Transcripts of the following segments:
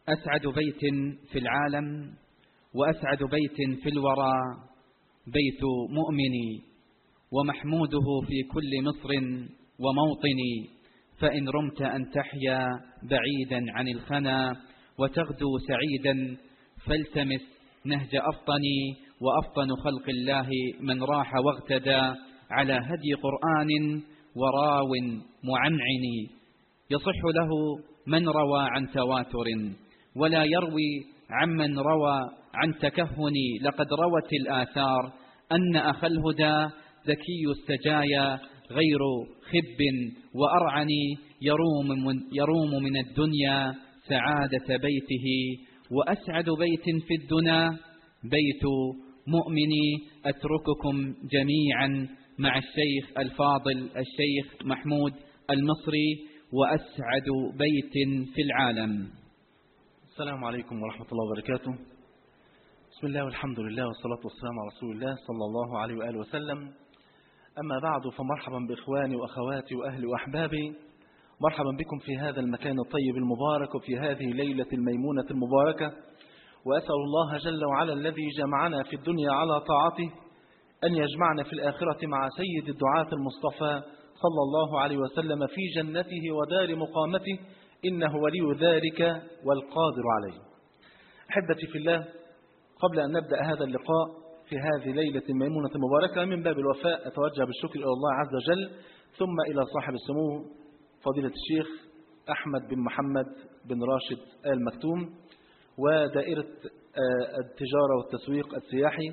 أسعد بيت في العالم وأسعد بيت في الورى بيت مؤمن ومحموده في كل مصر وموطن فإن رمت أن تحيا بعيدا عن الخنا وتغدو سعيدا فالتمس نهج أفطن وأفطن خلق الله من راح واغتدى على هدي قرآن وراو معنعن يصح له من روى عن تواتر ولا يروي عمن روى عن تكهن لقد روت الآثار أن أخ الهدى ذكي السجايا غير خب وأرعن يروم من, يروم من الدنيا سعادة بيته وأسعد بيت في الدنا بيت مؤمن أترككم جميعا مع الشيخ الفاضل الشيخ محمود المصري وأسعد بيت في العالم السلام عليكم ورحمة الله وبركاته بسم الله والحمد لله والصلاة والسلام على رسول الله صلى الله عليه وآله وسلم أما بعد فمرحبا بإخواني وأخواتي وأهلي وأحبابي مرحبا بكم في هذا المكان الطيب المبارك وفي هذه الليلة الميمونة المباركة وأسأل الله جل وعلا الذي جمعنا في الدنيا على طاعته أن يجمعنا في الآخرة مع سيد الدعاة المصطفى صلى الله عليه وسلم في جنته ودار مقامته إنه ولي ذلك والقادر عليه أحبتي في الله قبل أن نبدأ هذا اللقاء في هذه ليلة ميمونة مباركة من باب الوفاء أتوجه بالشكر إلى الله عز وجل ثم إلى صاحب السمو فضيلة الشيخ أحمد بن محمد بن راشد آل مكتوم ودائرة التجارة والتسويق السياحي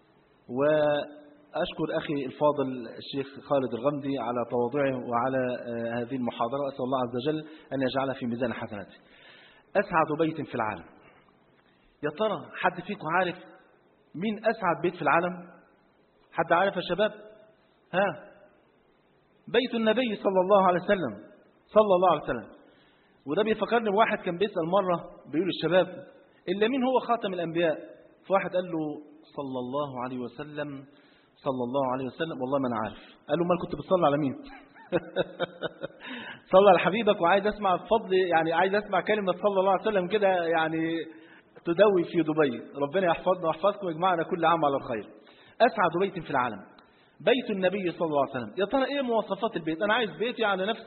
وأشكر أخي الفاضل الشيخ خالد الغمدي على تواضعه وعلى هذه المحاضرة وأسأل الله عز وجل أن يجعلها في ميزان حسناته أسعد بيت في العالم يا ترى حد فيكم عارف مين أسعد بيت في العالم حد عارف يا شباب ها بيت النبي صلى الله عليه وسلم صلى الله عليه وسلم وده بيفكرني بواحد كان بيسأل مرة بيقول الشباب إلا مين هو خاتم الأنبياء فواحد قال له صلى الله عليه وسلم صلى الله عليه وسلم والله ما أنا عارف قال له ما كنت بتصلي على مين صلى على حبيبك وعايز أسمع فضل يعني عايز أسمع كلمة صلى الله عليه وسلم كده يعني تدوي في دبي ربنا يحفظنا ويحفظكم ويجمعنا كل عام على الخير أسعد بيت في العالم بيت النبي صلى الله عليه وسلم يا ترى ايه مواصفات البيت انا عايز بيتي على نفس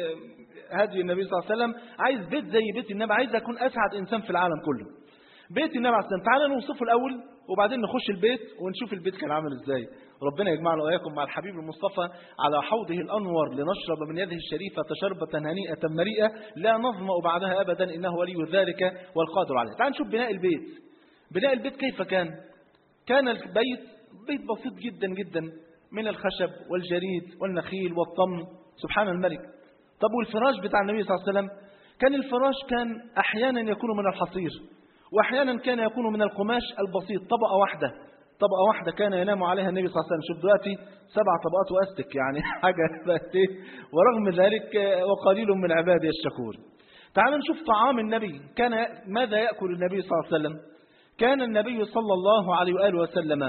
هدي النبي صلى الله عليه وسلم عايز بيت زي بيت النبي عايز اكون اسعد انسان في العالم كله بيت النبي عليه السلام تعالى نوصفه الاول وبعدين نخش البيت ونشوف البيت كان عامل ازاي ربنا يجمعنا واياكم مع الحبيب المصطفى على حوضه الانور لنشرب من يده الشريفه شربه هنيئه مريئه لا نظما بعدها ابدا انه ولي ذلك والقادر عليه تعال نشوف بناء البيت بناء البيت كيف كان كان البيت بيت بسيط جدا جدا من الخشب والجريد والنخيل والطمن سبحان الملك طب والفراش بتاع النبي صلى الله عليه وسلم كان الفراش كان أحيانا يكون من الحصير وأحيانا كان يكون من القماش البسيط طبقة واحدة طبقة واحدة كان ينام عليها النبي صلى الله عليه وسلم شوف دلوقتي سبع طبقات وأستك يعني حاجة بقت ورغم ذلك وقليل من عبادي الشكور تعالوا نشوف طعام النبي كان ماذا يأكل النبي صلى الله عليه وسلم كان النبي صلى الله عليه وآله وسلم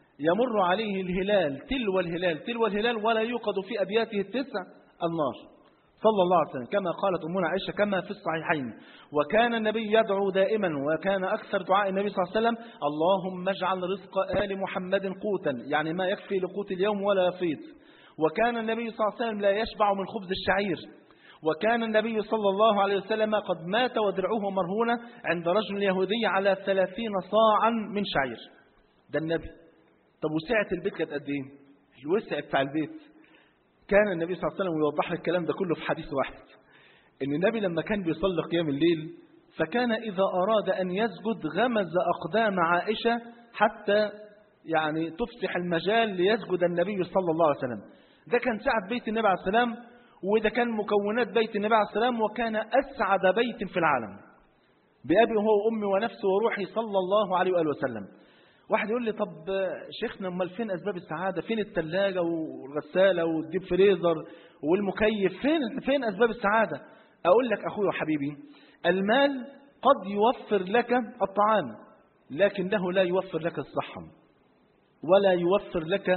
يمر عليه الهلال تلو الهلال تلو الهلال ولا يوقد في أبياته التسع النار صلى الله عليه وسلم كما قالت أمنا عائشة كما في الصحيحين وكان النبي يدعو دائما وكان أكثر دعاء النبي صلى الله عليه وسلم اللهم اجعل رزق آل محمد قوتا يعني ما يكفي لقوت اليوم ولا يفيض وكان النبي صلى الله عليه وسلم لا يشبع من خبز الشعير وكان النبي صلى الله عليه وسلم قد مات ودرعه مرهونة عند رجل يهودي على ثلاثين صاعا من شعير ده النبي طب وسعة البيت كانت قد ايه الوسع بتاع البيت كان النبي صلى الله عليه وسلم يوضح لك الكلام ده كله في حديث واحد ان النبي لما كان بيصلي قيام الليل فكان اذا اراد ان يسجد غمز اقدام عائشه حتى يعني تفسح المجال ليسجد النبي صلى الله عليه وسلم ده كان سعة بيت النبي عليه السلام وده كان مكونات بيت النبي عليه السلام وكان اسعد بيت في العالم بأبي هو وأمي ونفسي وروحي صلى الله عليه وآله وسلم واحد يقول لي طب شيخنا امال فين اسباب السعاده فين الثلاجه والغساله والديب فريزر والمكيف فين فين اسباب السعاده اقول لك اخوي وحبيبي المال قد يوفر لك الطعام لكنه لا يوفر لك الصحه ولا يوفر لك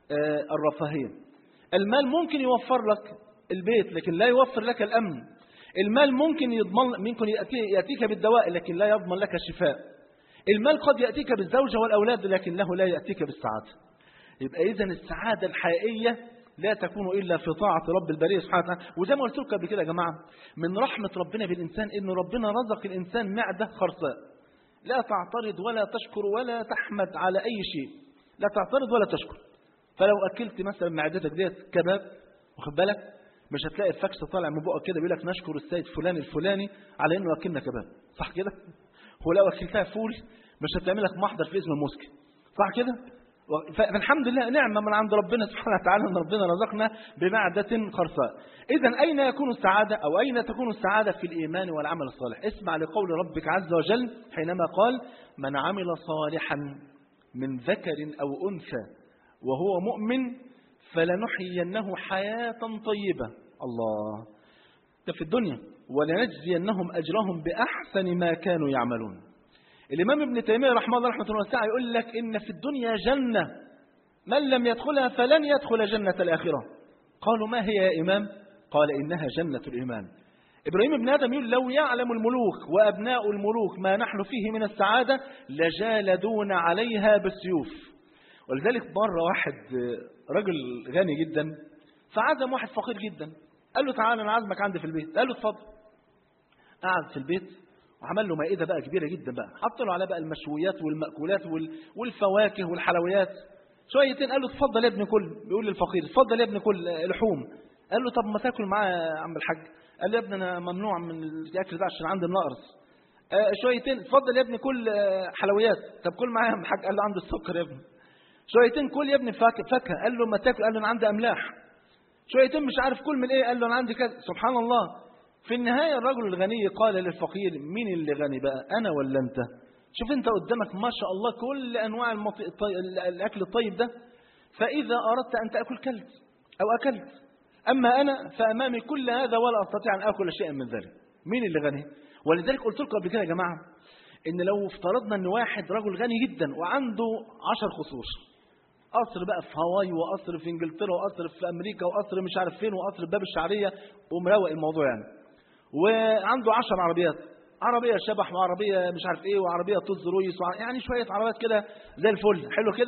الرفاهيه المال ممكن يوفر لك البيت لكن لا يوفر لك الامن المال ممكن يضمن ممكن يأتي- يأتيك بالدواء لكن لا يضمن لك الشفاء المال قد يأتيك بالزوجة والأولاد لكنه لا يأتيك بالسعادة يبقى إذا السعادة الحقيقية لا تكون إلا في طاعة رب البرية سبحانه وتعالى وزي ما قلت لكم قبل كده يا جماعة من رحمة ربنا بالإنسان إن ربنا رزق الإنسان معدة خرساء لا تعترض ولا تشكر ولا تحمد على أي شيء لا تعترض ولا تشكر فلو أكلت مثلا معدتك ديت كباب واخد بالك مش هتلاقي الفاكس طالع من بقك كده بيقول لك نشكر السيد فلان الفلاني على انه اكلنا كباب صح كده ولو اكلتها فول مش هتعمل لك محضر في اسم المسكي صح كده و- ف- فالحمد لله نعمه من عند ربنا سبحانه وتعالى ان ربنا رزقنا بمعده خرساء اذا اين يكون السعاده او اين تكون السعاده في الايمان والعمل الصالح اسمع لقول ربك عز وجل حينما قال من عمل صالحا من ذكر او انثى وهو مؤمن فلنحيينه حياة طيبة الله ده في الدنيا ولنجزينهم أجرهم بأحسن ما كانوا يعملون الإمام ابن تيمية رحمه الله رحمة الله واسعة يقول لك إن في الدنيا جنة من لم يدخلها فلن يدخل جنة الآخرة قالوا ما هي يا إمام قال إنها جنة الإيمان إبراهيم بن آدم يقول لو يعلم الملوك وأبناء الملوك ما نحن فيه من السعادة لجالدون عليها بالسيوف ولذلك مرة واحد رجل غني جدا فعزم واحد فقير جدا قال له تعالى أنا عازمك عندي في البيت قال له اتفضل قعد في البيت وعمل له مائدة بقى كبيرة جدا بقى حط له على بقى المشويات والمأكولات وال- والفواكه والحلويات شويتين قال له اتفضل يا ابني كل بيقول للفقير اتفضل يا ابني كل آه، لحوم قال له طب ما تاكل معايا يا عم الحاج قال له يا ابني انا ممنوع من الاكل ده عشان عندي النقرس آه، شويتين اتفضل يا ابني كل آه، حلويات طب كل معايا يا عم الحاج قال له عنده السكر يا ابني شويتين كل يا ابني فاكهه فاكهه قال له ما تاكل قال له انا عندي املاح شويتين مش عارف كل من ايه قال له انا عندي كذا سبحان الله في النهايه الرجل الغني قال للفقير مين اللي غني بقى انا ولا انت شوف انت قدامك ما شاء الله كل انواع المط... الطي... الاكل الطيب ده فاذا اردت ان تاكل كلت او اكلت اما انا فامامي كل هذا ولا استطيع ان اكل شيئا من ذلك مين اللي غني ولذلك قلت لكم قبل كده يا جماعه ان لو افترضنا ان واحد رجل غني جدا وعنده عشر قصور قصر بقى في هاواي وقصر في انجلترا وقصر في امريكا وقصر مش عارف فين وقصر باب الشعريه ومروق الموضوع يعني وعنده عشر عربيات عربيه شبح وعربيه مش عارف ايه وعربيه طز رويس وع- يعني شويه عربيات كده زي الفل حلو كده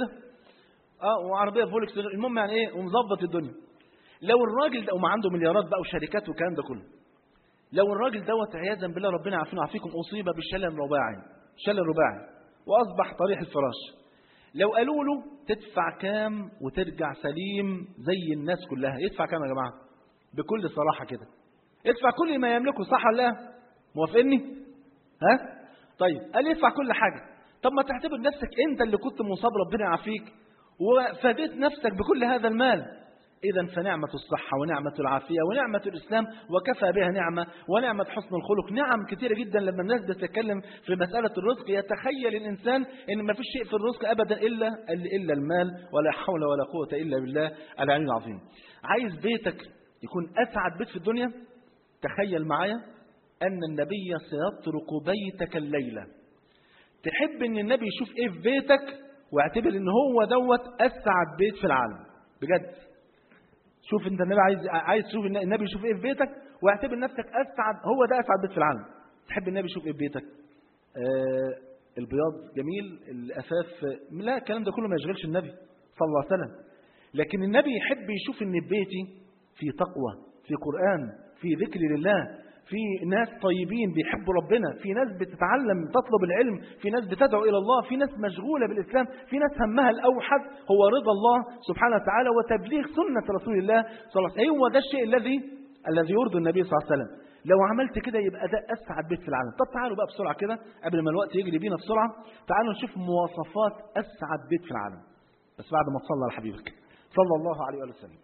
اه وعربيه فولكس المهم يعني ايه ومظبط الدنيا لو الراجل ده وما عنده مليارات بقى وشركات والكلام ده كله لو الراجل دوت عياذا بالله ربنا يعافينا ويعافيكم اصيب بالشلل الرباعي شلل رباعي واصبح طريح الفراش لو قالوا له تدفع كام وترجع سليم زي الناس كلها يدفع كام يا جماعه بكل صراحه كده يدفع كل ما يملكه صح ولا لا موافقني ها طيب قال يدفع كل حاجه طب ما تعتبر نفسك انت اللي كنت مصاب ربنا يعافيك وفاديت نفسك بكل هذا المال إذا فنعمة الصحة ونعمة العافية ونعمة الإسلام وكفى بها نعمة ونعمة حسن الخلق نعم كثيرة جدا لما الناس بتتكلم في مسألة الرزق يتخيل الإنسان إن ما فيش شيء في الرزق أبدا إلا إلا المال ولا حول ولا قوة إلا بالله العلي العظيم عايز بيتك يكون أسعد بيت في الدنيا تخيل معايا أن النبي سيطرق بيتك الليلة تحب أن النبي يشوف إيه في بيتك واعتبر أن هو دوت أسعد بيت في العالم بجد شوف انت النبي عايز عايز تشوف النبي يشوف ايه في بيتك واعتبر نفسك اسعد هو ده اسعد بيت في العالم تحب النبي يشوف ايه في بيتك آه البياض جميل الاساس لا الكلام ده كله ما يشغلش النبي صلى الله عليه وسلم لكن النبي يحب يشوف ان في بيتي في تقوى في قران في ذكر لله في ناس طيبين بيحبوا ربنا في ناس بتتعلم تطلب العلم في ناس بتدعو إلى الله في ناس مشغولة بالإسلام في ناس همها الأوحد هو رضا الله سبحانه وتعالى وتبليغ سنة رسول الله صلى الله عليه وسلم هو ده الشيء الذي الذي يرضي النبي صلى الله عليه وسلم لو عملت كده يبقى ده أسعد بيت في العالم طب تعالوا بقى بسرعة كده قبل ما الوقت يجري بينا بسرعة تعالوا نشوف مواصفات أسعد بيت في العالم بس بعد ما تصلى على حبيبك صلى الله عليه وسلم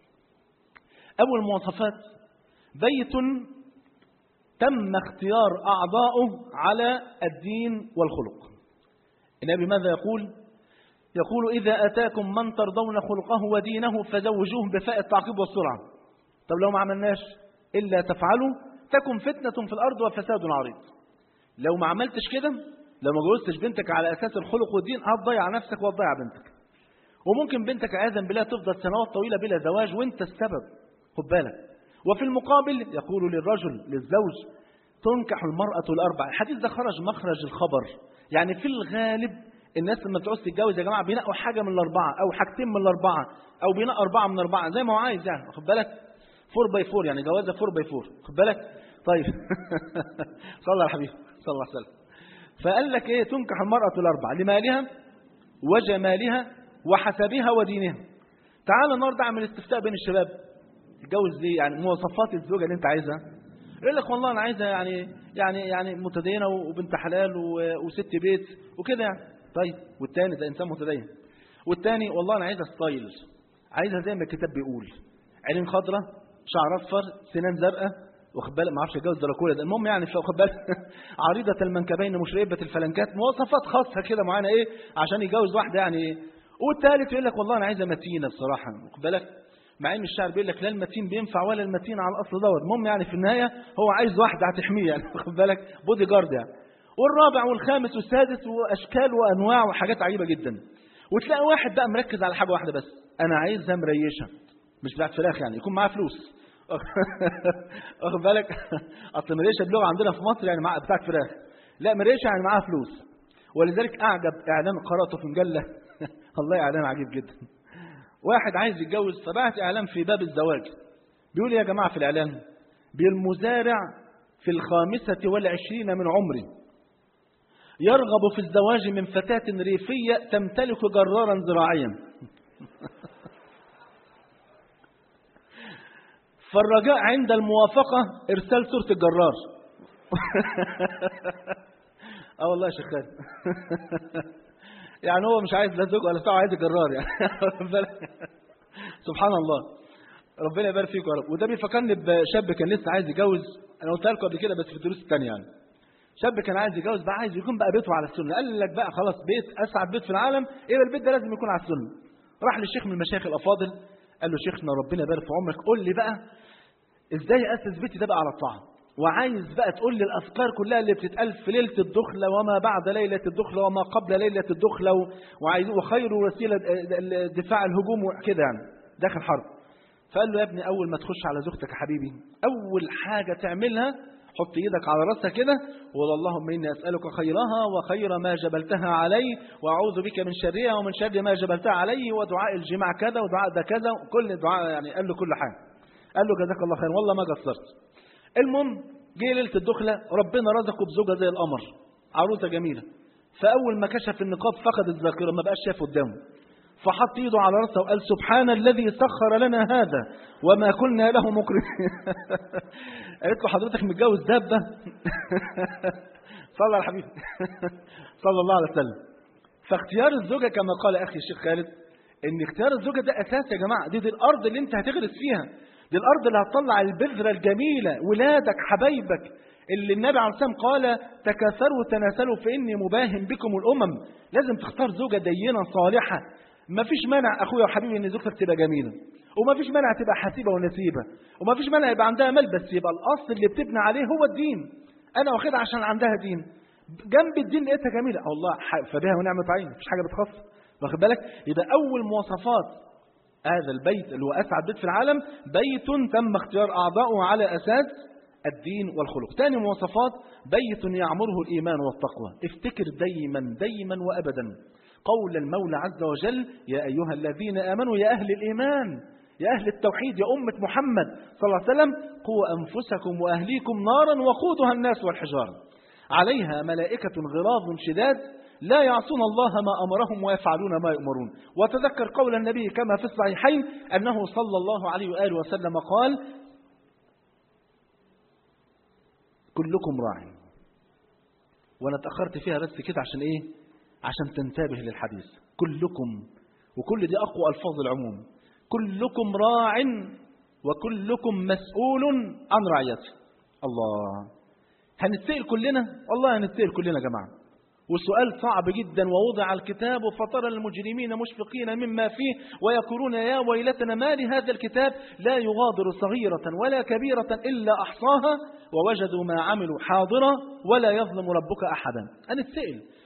أول مواصفات بيت تم اختيار أعضاؤه على الدين والخلق النبي ماذا يقول يقول إذا أتاكم من ترضون خلقه ودينه فزوجوه بفاء التعقيب والسرعة طب لو ما عملناش إلا تفعلوا تكن فتنة في الأرض وفساد عريض لو ما عملتش كده لو ما جوزتش بنتك على أساس الخلق والدين هتضيع نفسك وتضيع بنتك وممكن بنتك عياذا بالله تفضل سنوات طويلة بلا زواج وانت السبب خد بالك وفي المقابل يقول للرجل للزوج تنكح المرأة الأربع الحديث ده خرج مخرج الخبر يعني في الغالب الناس لما بتعوز تتجوز يا جماعة بينقوا حاجة من الأربعة أو حاجتين من الأربعة أو بينقوا أربعة من أربعة زي ما هو عايز يعني واخد بالك فور باي فور يعني جوازة فور باي فور واخد بالك طيب صلى على الحبيب صلى الله عليه وسلم فقال لك ايه تنكح المرأة الأربع لمالها وجمالها وحسبها ودينها تعال النهارده اعمل استفتاء بين الشباب تتجوز دي يعني مواصفات الزوجة اللي انت عايزها يقول لك والله انا عايزها يعني يعني يعني متدينه وبنت حلال و- وست بيت وكده يعني طيب والتاني ده انسان متدين والتاني والله انا عايزها ستايل عايزها زي ما الكتاب بيقول عينين خضراء شعر اصفر سنان زرقاء واخد بالك ما اعرفش اتجوز دراكولا ده المهم يعني واخد بالك عريضه المنكبين مشربه الفلنكات مواصفات خاصه كده معينه ايه عشان يتجوز واحده يعني ايه والثالث يقول لك والله انا عايزه متينه بصراحه واخد بالك مع ان الشعر بيقول لك لا المتين بينفع ولا المتين على الاصل دوت المهم يعني في النهايه هو عايز واحده هتحميه يعني واخد بالك بودي جارد يعني والرابع والخامس والسادس واشكال وانواع وحاجات عجيبه جدا وتلاقي واحد بقى مركز على حاجه واحده بس انا عايزها مريشه مش بتاعت فراخ يعني يكون معاه فلوس واخد بالك اصل مريشه بلغه عندنا في مصر يعني مع بتاعت فراخ لا مريشه يعني معاها فلوس ولذلك اعجب اعلان قراته في مجله والله اعلان عجيب جدا واحد عايز يتجوز فبعت اعلان في باب الزواج بيقول إيه يا جماعه في الاعلان بالمزارع في الخامسه والعشرين من عمري يرغب في الزواج من فتاة ريفية تمتلك جرارا زراعيا فالرجاء عند الموافقة إرسال صورة الجرار اه والله يا شيخ خالد يعني هو مش عايز لا زوج ولا بتاع عايز الجرار يعني سبحان الله ربنا يبارك فيكم يا رب وده بيفكرني بشاب كان لسه عايز يتجوز انا قلت لكم قبل كده بس في الدروس الثانيه يعني شاب كان عايز يتجوز بقى عايز يكون بقى بيته على السنه قال لك بقى خلاص بيت اسعد بيت في العالم يبقى البيت ده لازم يكون على السنه راح للشيخ من المشايخ الافاضل قال له شيخنا ربنا يبارك في عمرك قول لي بقى ازاي اسس بيتي ده بقى على الطاعه وعايز بقى تقول لي الافكار كلها اللي بتتقال في ليله الدخله وما بعد ليله الدخله وما قبل ليله الدخله وعايز وخير وسيله دفاع الهجوم وكده يعني داخل حرب فقال له يا ابني اول ما تخش على زوجتك يا حبيبي اول حاجه تعملها حط ايدك على راسها كده وقول اللهم اني اسالك خيرها وخير ما جبلتها علي واعوذ بك من شرها ومن شر ما جبلتها علي ودعاء الجماع كذا ودعاء ده كذا كل دعاء يعني قال له كل حاجه قال له جزاك الله خير والله ما قصرت المهم جه ليله الدخله ربنا رزقه بزوجه زي القمر عروسه جميله فاول ما كشف النقاب فقد الذاكره ما بقاش شايف قدامه فحط ايده على راسه وقال سبحان الذي سخر لنا هذا وما كنا له مقرنين قالت له حضرتك متجوز دابه صلى على الحبيب صلى الله عليه وسلم فاختيار الزوجه كما قال اخي الشيخ خالد ان اختيار الزوجه ده اساس يا جماعه دي, دي الارض اللي انت هتغرس فيها دي الارض اللي هتطلع البذره الجميله ولادك حبايبك اللي النبي عليه الصلاه والسلام قال تكاثروا تناسلوا فاني مباهم بكم الامم لازم تختار زوجه دينه صالحه ما فيش مانع اخويا وحبيبي ان زوجتك تبقى جميله وما فيش مانع تبقى حسيبه ونسيبه وما فيش مانع يبقى عندها مال بس يبقى الاصل اللي بتبني عليه هو الدين انا واخدها عشان عندها دين جنب الدين لقيتها جميله الله فبها ونعمه عين مفيش حاجه بتخص واخد بالك يبقى اول مواصفات هذا البيت اللي هو اسعد بيت في العالم بيت تم اختيار اعضائه على اساس الدين والخلق ثاني مواصفات بيت يعمره الايمان والتقوى افتكر دايما دايما وابدا قول المولى عز وجل يا أيها الذين آمنوا يا أهل الإيمان يا أهل التوحيد يا أمة محمد صلى الله عليه وسلم قوا أنفسكم وأهليكم نارا وقودها الناس والحجارة عليها ملائكة غلاظ شداد لا يعصون الله ما أمرهم ويفعلون ما يؤمرون وتذكر قول النبي كما في الصحيحين أنه صلى الله عليه وآله وسلم قال كلكم راع وانا اتأخرت فيها بس كده عشان ايه عشان تنتبه للحديث كلكم وكل دي أقوى ألفاظ العموم كلكم راع وكلكم مسؤول عن رعيته الله هنتسأل كلنا والله هنتسأل كلنا يا جماعة والسؤال صعب جدا ووضع الكتاب فترى المجرمين مشفقين مما فيه ويقولون يا ويلتنا ما لهذا الكتاب لا يغادر صغيرة ولا كبيرة إلا أحصاها ووجدوا ما عملوا حاضرا ولا يظلم ربك أحدا هنتسأل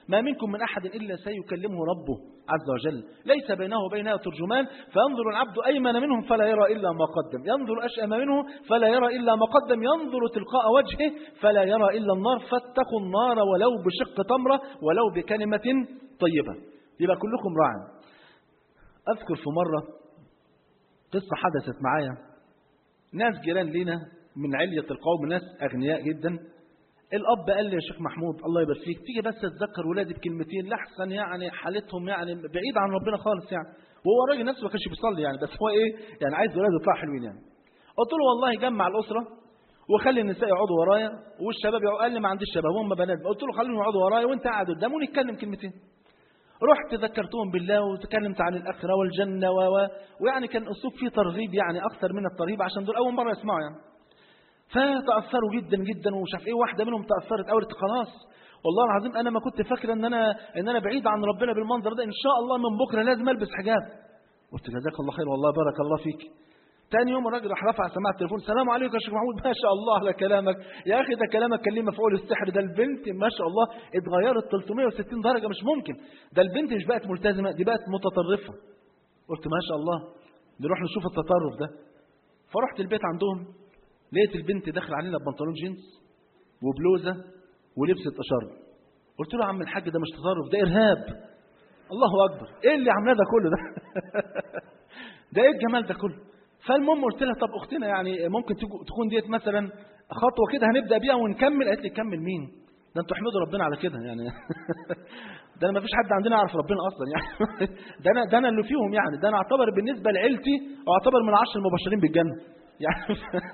ما منكم من أحد إلا سيكلمه ربه عز وجل ليس بينه وبينها ترجمان فينظر العبد أيمن منهم فلا يرى إلا ما قدم ينظر أشأم منه فلا يرى إلا ما قدم ينظر تلقاء وجهه فلا يرى إلا النار فاتقوا النار ولو بشق تمرة ولو بكلمة طيبة يبقى كلكم راع أذكر في مرة قصة حدثت معايا ناس جيران لينا من علية القوم ناس أغنياء جدا الأب قال لي يا شيخ محمود الله يبارك فيك تيجي بس تذكر ولادي بكلمتين لحسن يعني حالتهم يعني بعيد عن ربنا خالص يعني وهو راجل نفسه ما كانش بيصلي يعني بس هو ايه يعني عايز ولاده يطلعوا حلوين يعني قلت له والله جمع الأسرة وخلي النساء يقعدوا ورايا والشباب يقعدوا قال لي ما عنديش شباب هم بنات قلت له خليهم يقعدوا ورايا وانت قاعد قدام ونتكلم كلمتين رحت ذكرتهم بالله وتكلمت عن الآخرة والجنة و... و... ويعني كان أسلوب فيه ترغيب يعني أكثر من الترغيب عشان دول أول مرة يسمعوا يعني فتأثروا جدا جدا ومش عارف ايه واحدة منهم تأثرت قالت خلاص والله العظيم انا ما كنت فاكر ان انا ان انا بعيد عن ربنا بالمنظر ده ان شاء الله من بكره لازم البس حجاب قلت جزاك الله خير والله بارك الله فيك تاني يوم الراجل راح رفع سماعه التليفون السلام عليكم يا شيخ محمود ما شاء الله على كلامك يا اخي ده كلامك كان ليه مفعول السحر ده البنت ما شاء الله اتغيرت 360 درجه مش ممكن ده البنت مش بقت ملتزمه دي بقت متطرفه قلت ما شاء الله نروح نشوف التطرف ده فرحت البيت عندهم لقيت البنت داخل علينا ببنطلون جينز وبلوزه ولبست اشر قلت له يا عم الحاج ده مش تطرف ده ارهاب الله اكبر ايه اللي عاملاه ده كله ده ده ايه الجمال ده كله فالمهم قلت لها طب اختنا يعني ممكن تكون ديت مثلا خطوه كده هنبدا بيها ونكمل قالت لي كمل مين ده انتوا احمدوا ربنا على كده يعني ده انا ما فيش حد عندنا يعرف ربنا اصلا يعني ده انا ده انا اللي فيهم يعني ده انا اعتبر بالنسبه لعيلتي اعتبر من العشر المبشرين بالجنه يعني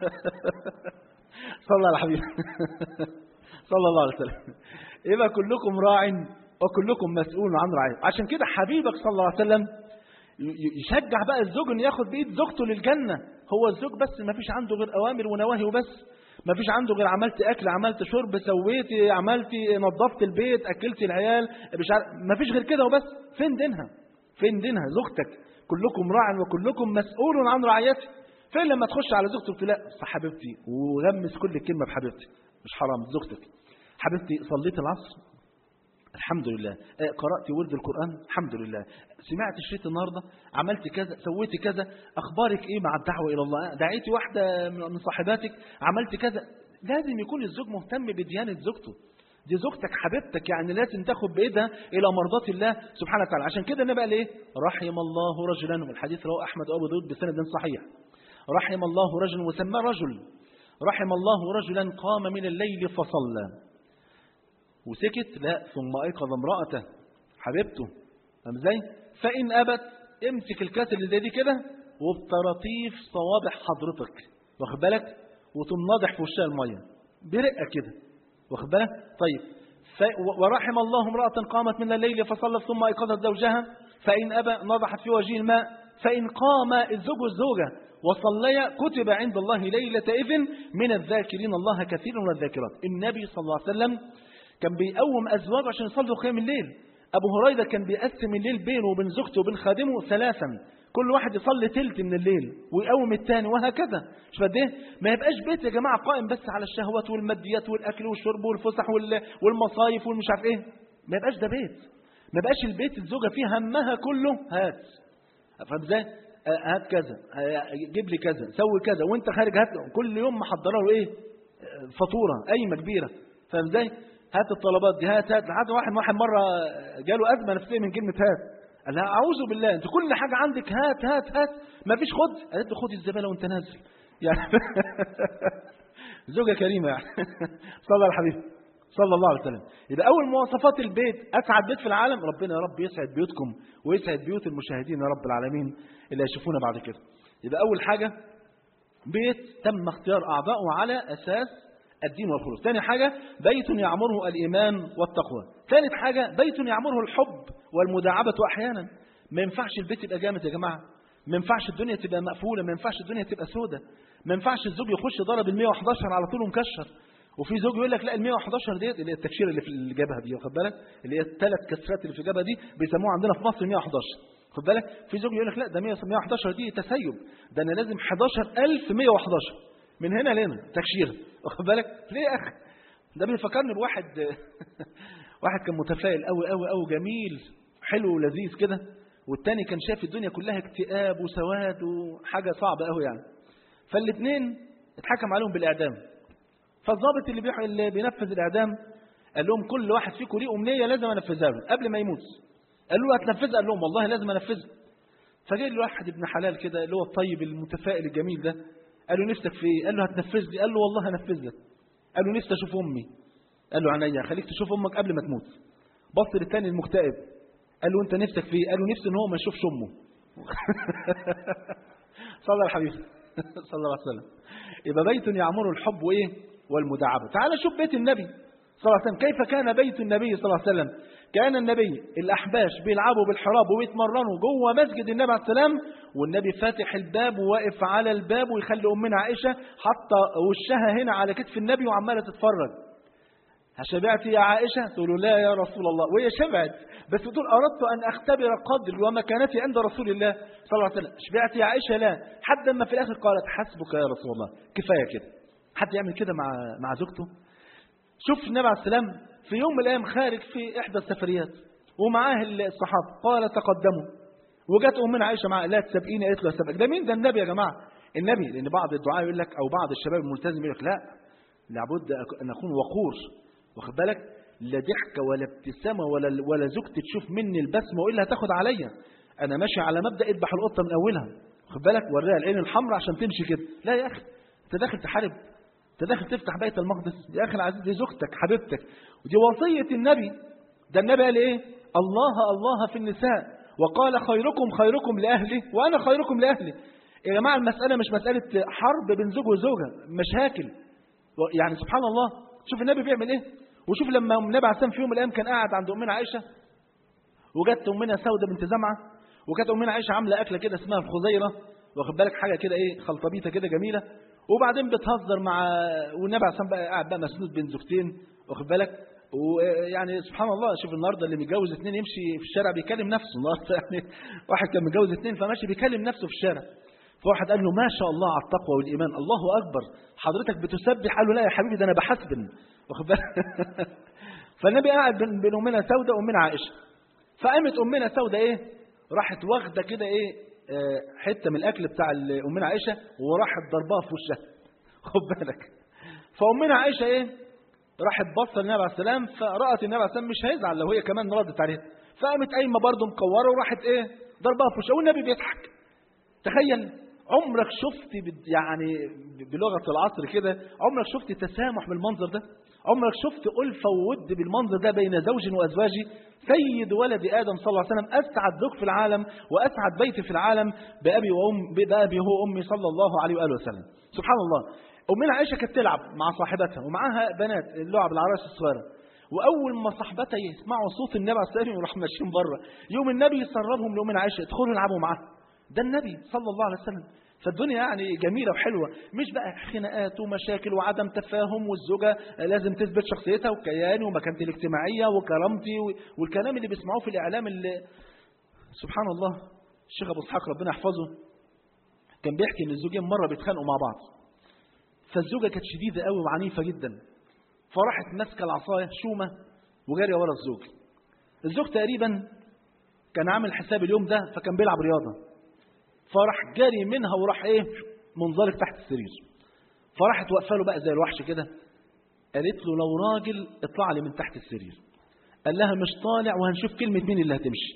صلى على حبيبي صلى الله عليه وسلم يبقى كلكم راع وكلكم مسؤول عن رعايته عشان كده حبيبك صلى الله عليه وسلم يشجع بقى الزوج انه ياخد بايد زوجته للجنه هو الزوج بس ما فيش عنده غير اوامر ونواهي وبس ما فيش عنده غير عملت اكل عملت شرب سويت عملت نظفت البيت اكلت العيال مش عارف ما فيش غير كده وبس فين دينها فين دينها زوجتك كلكم راع وكلكم مسؤول عن رعايته فين لما تخش على زوجته قلت لا حبيبتي وغمس كل كلمه بحبيبتي مش حرام زوجتك حبيبتي صليت العصر الحمد لله قرأت ورد القرآن الحمد لله سمعت الشيت النهاردة عملت كذا سويت كذا أخبارك إيه مع الدعوة إلى الله دعيتي واحدة من صاحباتك عملت كذا لازم يكون الزوج مهتم بديانة زوجته دي زوجتك حبيبتك يعني لازم تاخد بإيدها إلى مرضات الله سبحانه وتعالى عشان كده النبي قال إيه رحم الله رجلا والحديث رواه أحمد وأبو داود بسند صحيح رحم الله رجلا وسماه رجل رحم الله رجلا قام من الليل فصلى وسكت لا ثم أيقظ امرأته حبيبته فاهم ازاي؟ فإن أبت امسك الكاس اللي زي دي كده وبطراطيف صوابع حضرتك واخد بالك وتنضح في وشها المية برقة كده واخد بالك طيب ف... ورحم الله امرأة قامت من الليل فصلت ثم أيقظت زوجها فإن أبى نضحت في وجه الماء فإن قام الزوج والزوجة وصليا كتب عند الله ليلة إذن من الذاكرين الله كثيرا والذاكرات النبي صلى الله عليه وسلم كان بيقوم أزواجه عشان يصلوا قيام الليل أبو هريرة كان بيقسم الليل بينه وبين زوجته وبين خادمه ثلاثا كل واحد يصلي تلت من الليل ويقوم الثاني وهكذا مش قد ايه ما يبقاش بيت يا جماعة قائم بس على الشهوات والماديات والأكل والشرب والفسح والمصايف والمش عارف ايه ما يبقاش ده بيت ما يبقاش البيت الزوجة فيه همها كله هات فاهم ازاي هات كذا جيب لي كذا سوي كذا وانت خارج هات كل يوم محضره له ايه فاتوره قايمه كبيره فاهم ازاي هات الطلبات دي هات هات لحد واحد واحد مره جاله ازمه نفسيه من كلمه هات قال لها اعوذ بالله انت كل حاجه عندك هات هات هات ما فيش خد قالت له خد الزباله وانت نازل يعني زوجه كريمه يعني صلى على الحبيب صلى الله عليه وسلم يبقى اول مواصفات البيت اسعد بيت في العالم ربنا يا رب يسعد بيوتكم ويسعد بيوت المشاهدين يا رب العالمين اللي هيشوفونا بعد كده يبقى اول حاجه بيت تم اختيار اعضائه على اساس الدين والخلوص ثاني حاجة بيت يعمره الإيمان والتقوى ثالث حاجة بيت يعمره الحب والمداعبة أحيانا ما ينفعش البيت يبقى جامد يا جماعة ما ينفعش الدنيا تبقى مقفولة ما ينفعش الدنيا تبقى سودة ما ينفعش الزوج يخش ضرب ال 111 على طول مكشر وفي زوج يقول لك لا ال 111 ديت اللي هي التكشيره اللي في الجبهه دي واخد بالك اللي هي الثلاث كسرات اللي في الجبهه دي بيسموها عندنا في مصر 111 خد بالك في زوج يقول لك لا ده 111 دي تسيب ده انا لازم 11111 من هنا لهنا تكشيره واخد بالك ليه يا اخي ده بيفكرني بواحد واحد كان متفائل قوي قوي قوي جميل حلو ولذيذ كده والتاني كان شايف الدنيا كلها اكتئاب وسواد وحاجة صعبة قوي يعني فالاثنين اتحكم عليهم بالإعدام فالضابط اللي, بيح... اللي بينفذ الإعدام قال لهم كل واحد فيكم ليه أمنية لازم أنفذها له قبل ما يموت قال له هتنفذها قال لهم والله لازم أنفذها فجاء له واحد ابن حلال كده اللي هو الطيب المتفائل الجميل ده قال له نفسك في ايه؟ قال له هتنفذ لي قال له والله هنفذ لك قال له نفسي اشوف امي قال له عينيا خليك تشوف امك قبل ما تموت بص للتاني المكتئب قال له انت نفسك في ايه؟ قال له نفسي ان هو ما يشوفش امه صلى الله على الحبيب صلى الله عليه وسلم يبقى بيت يعمر الحب وايه والمداعبه تعال شوف بيت النبي صلى الله عليه وسلم كيف كان بيت النبي صلى الله عليه وسلم كان النبي الأحباش بيلعبوا بالحراب وبيتمرنوا جوه مسجد النبي عليه السلام والنبي فاتح الباب وواقف على الباب ويخلي أمنا عائشة حاطة وشها هنا على كتف النبي وعمالة تتفرج شبعت يا عائشة تقول له لا يا رسول الله وهي شبعت بس تقول أردت أن أختبر قدري ومكانتي عند رسول الله صلى الله عليه وسلم شبعت يا عائشة لا حتى ما في الآخر قالت حسبك يا رسول الله كفاية كده حد يعمل كده مع مع زوجته شوف النبي عليه السلام في يوم من الأيام خارج في إحدى السفريات ومعاه الصحابة قال تقدموا وجت أمنا عائشة معاه لا تسبقيني قالت له سبقك ده مين ده النبي يا جماعة النبي لأن بعض الدعاء يقول لك أو بعض الشباب الملتزم يقول لك لا لابد أن أكون وقور واخد بالك لا ضحكة ولا ابتسامة ولا ولا زوجتي تشوف مني البسمة وإلا هتاخد عليا أنا ماشي على مبدأ اذبح القطة من أولها واخد بالك وريها العين الحمراء عشان تمشي كده لا يا أخي أنت داخل تحارب انت داخل تفتح بيت المقدس يا اخي العزيز دي زوجتك حبيبتك ودي وصيه النبي ده النبي قال ايه الله الله في النساء وقال خيركم خيركم لاهله وانا خيركم لاهلي يا جماعه المساله مش مساله حرب بين زوج وزوجه مشاكل يعني سبحان الله شوف النبي بيعمل ايه وشوف لما النبي عليه في يوم من الايام كان قاعد عند امنا عائشه وجت امنا سوده بنت زمعه وكانت امنا عائشه عامله اكله كده اسمها الخزيره واخد بالك حاجه كده ايه خلطبيطه كده جميله وبعدين بتهزر مع والنبي عليه بقى قاعد بقى مسنود بين زوجتين واخد بالك ويعني سبحان الله شوف النهارده اللي متجوز اثنين يمشي في الشارع بيكلم نفسه النهارده يعني واحد كان متجوز اثنين فماشي بيكلم نفسه في الشارع فواحد قال له ما شاء الله على التقوى والايمان الله اكبر حضرتك بتسبح قال له لا يا حبيبي ده انا بحسبن واخد بالك فالنبي قاعد بين امنا سوده وامنا عائشه فقامت امنا سوده ايه راحت واخده كده ايه حته من الاكل بتاع امنا عائشه وراحت ضربها في وشها خد بالك فامنا عائشه ايه راحت بصه للنبي عليه السلام فرات النبي عليه السلام مش هيزعل لو هي كمان ردت عليها فقامت قايمه برضه مكوره وراحت ايه ضربها في وشها والنبي بيضحك تخيل عمرك شفت يعني بلغه العصر كده عمرك شفت تسامح بالمنظر ده عمرك شفت ألفة وود بالمنظر ده بين زوج وأزواجه سيد ولد آدم صلى الله عليه وسلم أسعد زوج في العالم وأسعد بيت في العالم بأبي وأم بأبي هو أمي صلى الله عليه وآله وسلم سبحان الله أمنا عائشة كانت تلعب مع صاحبتها ومعاها بنات اللعب العراس الصغيرة وأول ما صاحبتها يسمعوا صوت النبي عليه الصلاة والسلام يروحوا ماشيين بره يوم النبي يسربهم لأمنا عائشة ادخلوا العبوا معاه ده النبي صلى الله عليه وسلم فالدنيا يعني جميلة وحلوة مش بقى خناقات ومشاكل وعدم تفاهم والزوجة لازم تثبت شخصيتها وكياني ومكانتي الاجتماعية وكرامتي والكلام اللي بيسمعوه في الإعلام اللي سبحان الله الشيخ أبو إسحاق ربنا يحفظه كان بيحكي إن الزوجين مرة بيتخانقوا مع بعض فالزوجة كانت شديدة قوي وعنيفة جدا فراحت ماسكة العصاية شومة وجارية ورا الزوج الزوج تقريبا كان عامل حساب اليوم ده فكان بيلعب رياضة فراح جاري منها وراح ايه منزلق تحت السرير فراحت واقفه له بقى زي الوحش كده قالت له لو راجل اطلع لي من تحت السرير قال لها مش طالع وهنشوف كلمة مين اللي هتمشي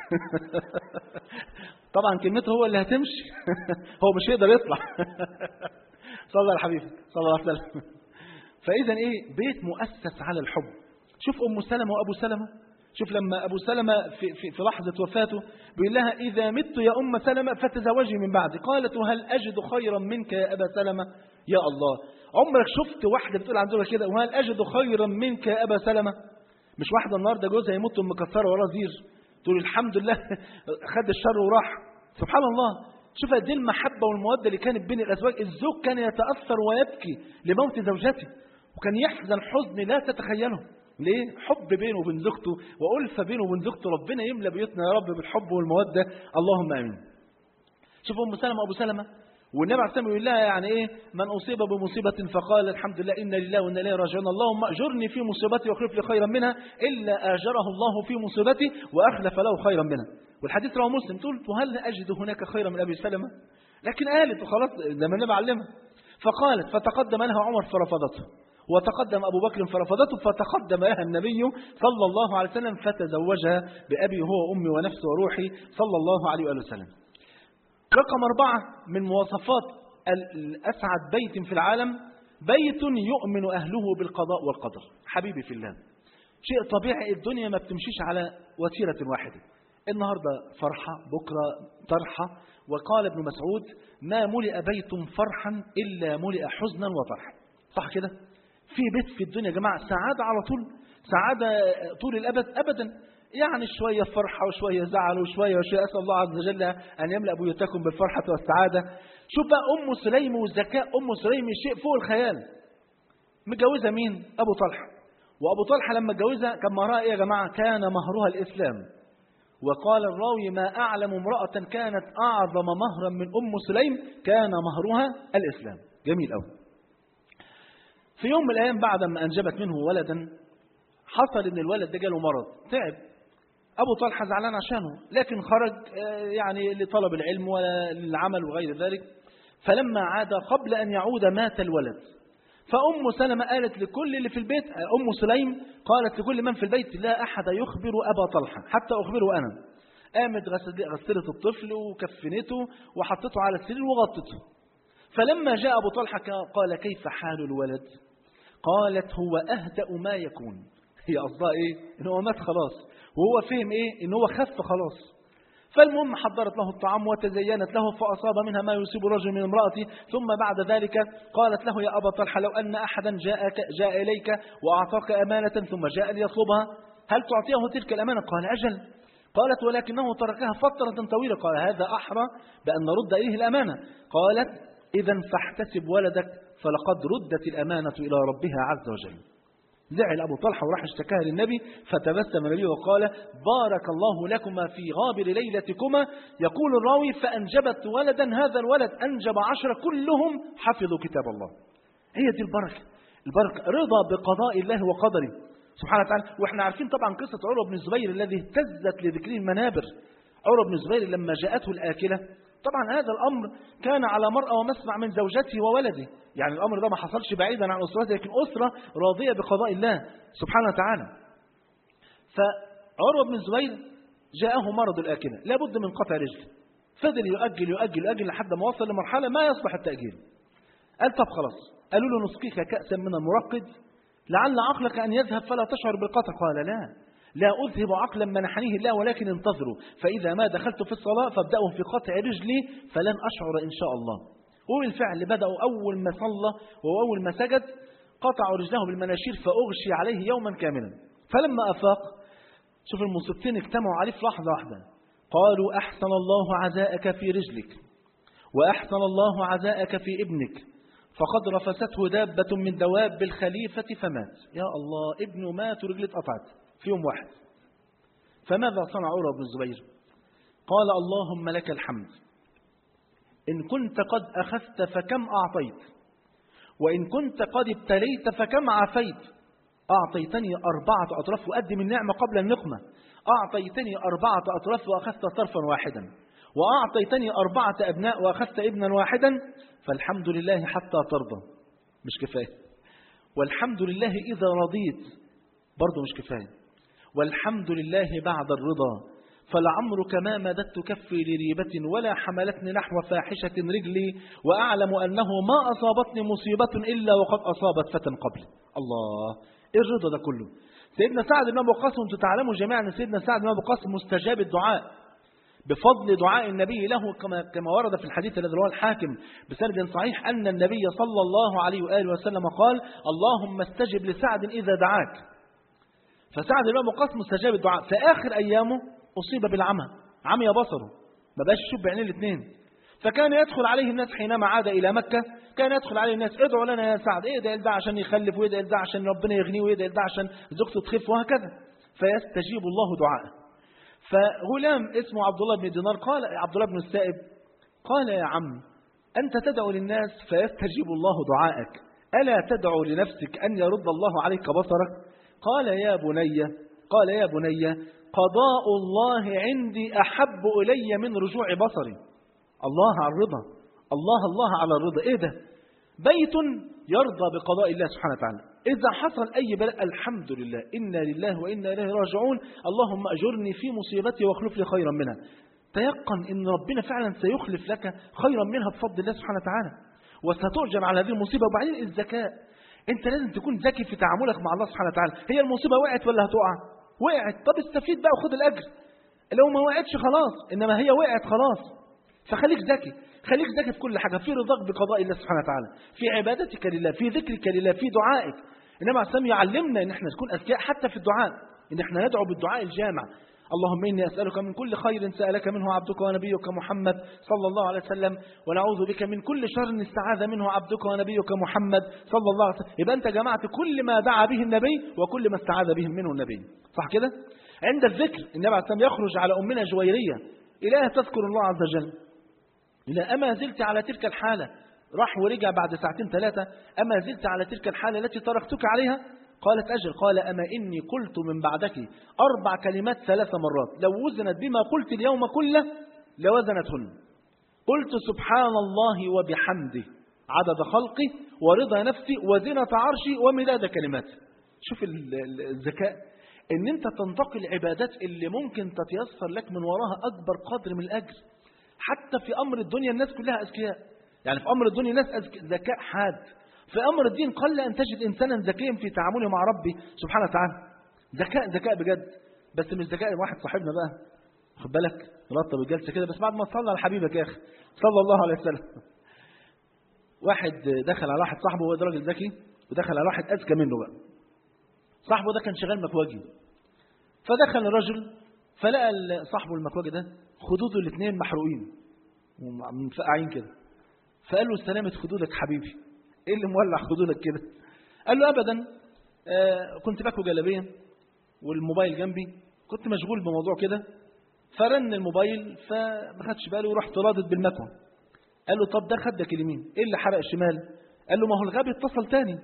طبعا كلمته هو اللي هتمشي هو مش هيقدر يطلع صلى الله على حبيبي صلى الله عليه وسلم فإذا إيه بيت مؤسس على الحب شوف أم سلمة وأبو سلمة شوف لما أبو سلمة في, في, في لحظة وفاته بيقول لها إذا مت يا أم سلمة فتزوجي من بعدي قالت وهل أجد خيرا منك يا أبا سلمة يا الله عمرك شفت واحدة بتقول عن زوجها كده وهل أجد خيرا منك يا أبا سلمة مش واحدة النهاردة جوزها يموت مكسرة وراه زير تقول الحمد لله خد الشر وراح سبحان الله شوف قد ايه المحبة والمودة اللي كانت بين الأزواج الزوج كان يتأثر ويبكي لموت زوجته وكان يحزن حزن لا تتخيله ليه؟ حب بينه وبين زوجته وألفة بينه وبين زوجته ربنا يملى بيوتنا يا رب بالحب والمودة اللهم آمين شوف أم سلمة أبو سلمة والنبي عليه الصلاة والسلام يقول لها يعني إيه من أصيب بمصيبة فقال الحمد لله إن لله وإنا إليه راجعون اللهم أجرني في مصيبتي واخلف لي خيرا منها إلا أجره الله في مصيبتي وأخلف له خيرا منها والحديث رواه مسلم تقول وهل أجد هناك خيرا من أبي سلمة لكن قالت وخلاص ده من النبي علمها فقالت فتقدم لها عمر فرفضته وتقدم أبو بكر فرفضته فتقدم لها النبي صلى الله عليه وسلم فتزوجها بأبي هو أمي ونفسي وروحي صلى الله عليه وآله وسلم رقم أربعة من مواصفات الأسعد بيت في العالم بيت يؤمن أهله بالقضاء والقدر حبيبي في الله شيء طبيعي الدنيا ما بتمشيش على وتيرة واحدة النهاردة فرحة بكرة طرحة وقال ابن مسعود ما ملئ بيت فرحا إلا ملئ حزنا وطرحا صح كده في بيت في الدنيا يا جماعة سعادة على طول سعادة طول الأبد أبدا يعني شوية فرحة وشوية زعل وشوية وشوية أسأل الله عز وجل أن يملأ بيوتكم بالفرحة والسعادة شوف بقى أم سليم والذكاء أم سليم شيء فوق الخيال متجوزة مين أبو طلحة وأبو طلحة لما اتجوزها كان مهرها إيه يا جماعة كان مهرها الإسلام وقال الراوي ما أعلم امرأة كانت أعظم مهرا من أم سليم كان مهرها الإسلام جميل أوي في يوم من الأيام بعد ما أنجبت منه ولدا حصل إن الولد ده جاله مرض تعب أبو طلحة زعلان عشانه لكن خرج يعني لطلب العلم ولا للعمل وغير ذلك فلما عاد قبل أن يعود مات الولد فأم سلمة قالت لكل اللي في البيت أم سليم قالت لكل من في البيت لا أحد يخبر أبا طلحة حتى أخبره أنا قامت غسلت الطفل وكفنته وحطته على السرير وغطته فلما جاء أبو طلحة قال كيف حال الولد قالت هو أهدأ ما يكون هي قصدها إيه إن هو مات خلاص وهو فهم إيه إن هو خف خلاص فالمهم حضرت له الطعام وتزينت له فأصاب منها ما يصيب الرجل من امرأته ثم بعد ذلك قالت له يا أبا طلحة لو أن أحدا جاءك جاء إليك وأعطاك أمانة ثم جاء ليطلبها هل تعطيه تلك الأمانة قال أجل قالت ولكنه تركها فترة طويلة قال هذا أحرى بأن نرد إليه الأمانة قالت إذا فاحتسب ولدك فلقد ردت الأمانة إلى ربها عز وجل زعل أبو طلحة وراح اشتكاها للنبي فتبسم النبي وقال بارك الله لكما في غابر ليلتكما يقول الراوي فأنجبت ولدا هذا الولد أنجب عشرة كلهم حفظوا كتاب الله هي دي البركة البركة رضا بقضاء الله وقدره سبحانه وتعالى واحنا عارفين طبعا قصة عروة بن الزبير الذي اهتزت لذكره المنابر عروة بن الزبير لما جاءته الآكلة طبعا هذا الأمر كان على مرأى ومسمع من زوجته وولده يعني الأمر ده ما حصلش بعيدا عن أسرته لكن أسرة راضية بقضاء الله سبحانه وتعالى فعروة بن الزبير جاءه مرض الآكلة لابد من قطع رجله فضل يؤجل يؤجل يؤجل لحد ما وصل لمرحلة ما يصلح التأجيل قال طب خلاص قالوا له نسقيك كأسا من المرقد لعل عقلك أن يذهب فلا تشعر بالقطع قال لا لا أذهب عقلا منحنيه الله ولكن انتظروا فإذا ما دخلت في الصلاة فابدأوا في قطع رجلي فلن أشعر إن شاء الله وبالفعل بدأوا أول ما صلى وأول ما سجد قطعوا رجله بالمناشير فأغشي عليه يوما كاملا فلما أفاق شوف المصيبتين اجتمعوا عليه في لحظة واحدة قالوا أحسن الله عزاءك في رجلك وأحسن الله عزاءك في ابنك فقد رفسته دابة من دواب الخليفة فمات يا الله ابنه مات ورجله اتقطعت في يوم واحد فماذا صنع عروة بن الزبير قال اللهم لك الحمد إن كنت قد أخذت فكم أعطيت وإن كنت قد ابتليت فكم عافيت أعطيتني أربعة أطراف وأدم النعمة قبل النقمة أعطيتني أربعة أطراف وأخذت طرفا واحدا وأعطيتني أربعة أبناء وأخذت ابنا واحدا فالحمد لله حتى ترضى مش كفاية والحمد لله إذا رضيت برضه مش كفاية والحمد لله بعد الرضا فلعمرك ما مددت كفي لريبة ولا حملتني نحو فاحشة رجلي وأعلم أنه ما أصابتني مصيبة إلا وقد أصابت فتى قبل الله إيه الرضا ده كله سيدنا سعد بن أبو قاسم أنتم تعلموا جميعا أن سيدنا سعد بن أبو قاسم مستجاب الدعاء بفضل دعاء النبي له كما كما ورد في الحديث الذي رواه الحاكم بسند صحيح أن النبي صلى الله عليه وآله وسلم قال اللهم استجب لسعد إذا دعاك فسعد بن أبو قاسم مستجاب الدعاء في آخر أيامه أصيب بالعمى عمي بصره ما بقاش يشوف بعينين الاثنين فكان يدخل عليه الناس حينما عاد إلى مكة كان يدخل عليه الناس ادعوا لنا يا سعد ايه ده ده عشان يخلف وايه ده عشان ربنا يغنيه وايه ده عشان زوجته تخف وهكذا فيستجيب الله دعاءه فغلام اسمه عبد الله بن دينار قال عبد الله بن السائب قال يا عم أنت تدعو للناس فيستجيب الله دعائك ألا تدعو لنفسك أن يرد الله عليك بصرك قال يا بني قال يا بني قضاء الله عندي أحب إلي من رجوع بصري الله على الرضا الله الله على الرضا إيه ده بيت يرضى بقضاء الله سبحانه وتعالى إذا حصل أي بلاء الحمد لله إنا لله وإنا إليه راجعون اللهم أجرني في مصيبتي واخلف لي خيرا منها تيقن إن ربنا فعلا سيخلف لك خيرا منها بفضل الله سبحانه وتعالى وستؤجر على هذه المصيبة وبعدين الذكاء أنت لازم تكون ذكي في تعاملك مع الله سبحانه وتعالى هي المصيبة وقعت ولا هتقع وقعت طب استفيد بقى وخد الأجر لو ما وقعتش خلاص إنما هي وقعت خلاص فخليك ذكي خليك ذكي في كل حاجة في رضاك بقضاء الله سبحانه وتعالى في عبادتك لله في ذكرك لله في دعائك إنما عسلام يعلمنا إن احنا نكون أذكياء حتى في الدعاء إن احنا ندعو بالدعاء الجامع اللهم إني أسألك من كل خير سألك منه عبدك ونبيك محمد صلى الله عليه وسلم ونعوذ بك من كل شر استعاذ منه عبدك ونبيك محمد صلى الله عليه وسلم يبقى أنت جمعت كل ما دعا به النبي وكل ما استعاذ به منه النبي صح كده عند الذكر النبي عليه السلام يخرج على أمنا جويرية إله تذكر الله عز وجل إلى أما زلت على تلك الحالة راح ورجع بعد ساعتين ثلاثة أما زلت على تلك الحالة التي تركتك عليها قالت أجل قال أما إني قلت من بعدك أربع كلمات ثلاث مرات لو وزنت بما قلت اليوم كله لوزنتهن قلت سبحان الله وبحمده عدد خلقي ورضا نفسي وزنة عرشي ومداد كلماتي شوف الذكاء ان انت تنتقي العبادات اللي ممكن تتيسر لك من وراها اكبر قدر من الاجر حتى في امر الدنيا الناس كلها اذكياء يعني في امر الدنيا الناس ذكاء حاد في أمر الدين قل أن تجد إنسانا ذكيا في تعامله مع ربي سبحانه وتعالى ذكاء ذكاء بجد بس مش ذكاء واحد صاحبنا بقى خد بالك رطب الجلسة كده بس بعد ما تصلى على حبيبك يا أخي صلى الله عليه وسلم واحد دخل على واحد صاحبه وهو راجل ذكي ودخل على واحد أذكى منه بقى صاحبه ده كان شغال مكواجي فدخل الرجل فلقى صاحبه المكواجي ده خدوده الاثنين محروقين ومنفقعين كده فقال له سلامة خدودك حبيبي ايه اللي مولع خدودك كده قال له ابدا آه كنت باكل جلابيه والموبايل جنبي كنت مشغول بموضوع كده فرن الموبايل فما خدش باله ورحت رادد بالمكوى قال له طب ده خدك اليمين ايه اللي حرق الشمال قال له ما هو الغبي اتصل تاني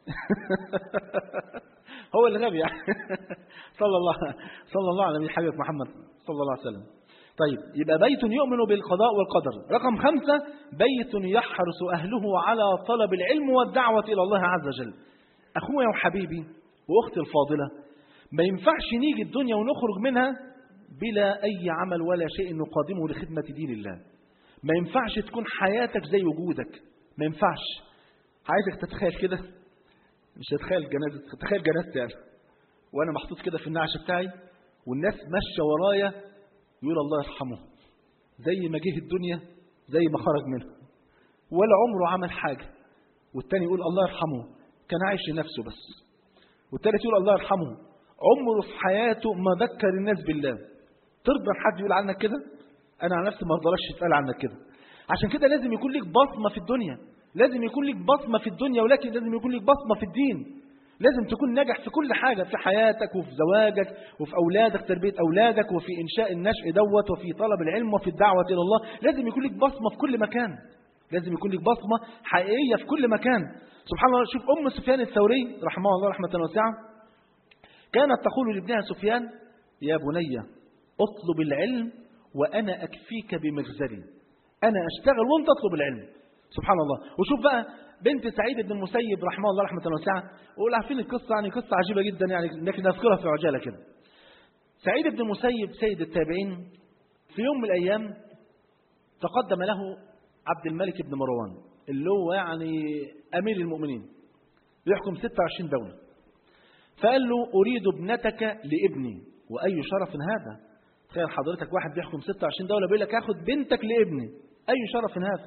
هو اللي غبي يعني صلى الله صلى الله على حبيبك محمد صلى الله عليه وسلم طيب يبقى بيت يؤمن بالقضاء والقدر رقم خمسة بيت يحرص أهله على طلب العلم والدعوة إلى الله عز وجل أخويا وحبيبي وأختي الفاضلة ما ينفعش نيجي الدنيا ونخرج منها بلا أي عمل ولا شيء نقدمه لخدمة دين الله ما ينفعش تكون حياتك زي وجودك ما ينفعش عايزك تتخيل كده مش تتخيل جنازة تخيل جنازتي يعني وأنا محطوط كده في النعش بتاعي والناس ماشية ورايا يقول الله يرحمه زي ما جه الدنيا زي ما خرج منها ولا عمره عمل حاجة والتاني يقول الله يرحمه كان عايش لنفسه بس والتالت يقول الله يرحمه عمره في حياته ما ذكر الناس بالله ترضى حد يقول عنك كده انا عن نفسي ما ارضاش يتقال عنك كده عشان كده لازم يكون لك بصمه في الدنيا لازم يكون لك بصمه في الدنيا ولكن لازم يكون لك بصمه في الدين لازم تكون ناجح في كل حاجة في حياتك وفي زواجك وفي أولادك تربية أولادك وفي إنشاء النشء دوت وفي طلب العلم وفي الدعوة إلى الله لازم يكون لك بصمة في كل مكان لازم يكون لك بصمة حقيقية في كل مكان سبحان الله شوف أم سفيان الثوري رحمه الله رحمة واسعة كانت تقول لابنها سفيان يا بني اطلب العلم وأنا أكفيك بمغزلي أنا أشتغل وأنت اطلب العلم سبحان الله وشوف بقى بنت سعيد بن المسيب رحمه الله رحمة واسعة وقول عارفين القصة يعني قصة عجيبة جدا يعني لكن نذكرها في عجالة كده سعيد بن المسيب سيد التابعين في يوم من الأيام تقدم له عبد الملك بن مروان اللي هو يعني أمير المؤمنين يحكم 26 دولة فقال له أريد ابنتك لابني وأي شرف هذا تخيل حضرتك واحد بيحكم 26 دولة بيقول لك هاخد بنتك لابني أي شرف هذا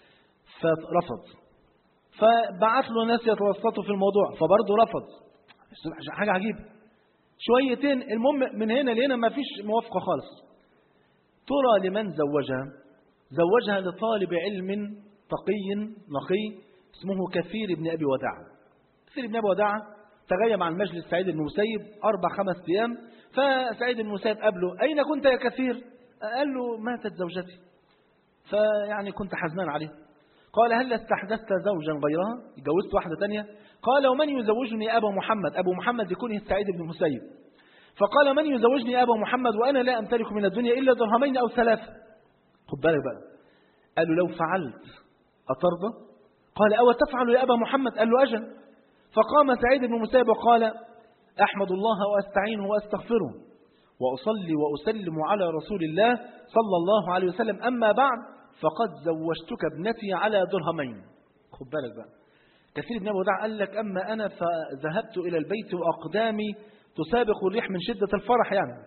فرفض فبعت له ناس يتوسطوا في الموضوع فبرضه رفض حاجة عجيبة شويتين المهم من هنا لهنا ما فيش موافقة خالص ترى لمن زوجها زوجها لطالب علم تقي نقي اسمه كثير بن أبي وداع كثير بن أبي وداع تغيب عن مجلس سعيد بن المسيب أربع خمس أيام فسعيد بن المسيب قابله أين كنت يا كثير قال له ماتت زوجتي فيعني كنت حزنان عليه قال هل استحدثت زوجا غيرها جوزت واحدة تانية قال ومن يزوجني أبا محمد أبو محمد يكون السعيد بن المسيب فقال من يزوجني أبا محمد وأنا لا أمتلك من الدنيا إلا درهمين أو ثلاثة خد بالك بقى قال له لو فعلت أترضى قال أو تفعل يا أبا محمد قال له أجل فقام سعيد بن المسيب وقال أحمد الله وأستعينه وأستغفره وأصلي وأسلم على رسول الله صلى الله عليه وسلم أما بعد فقد زوجتك ابنتي على درهمين خد بالك بقى كثير بن أبو دع قال لك أما أنا فذهبت إلى البيت وأقدامي تسابق الريح من شدة الفرح يعني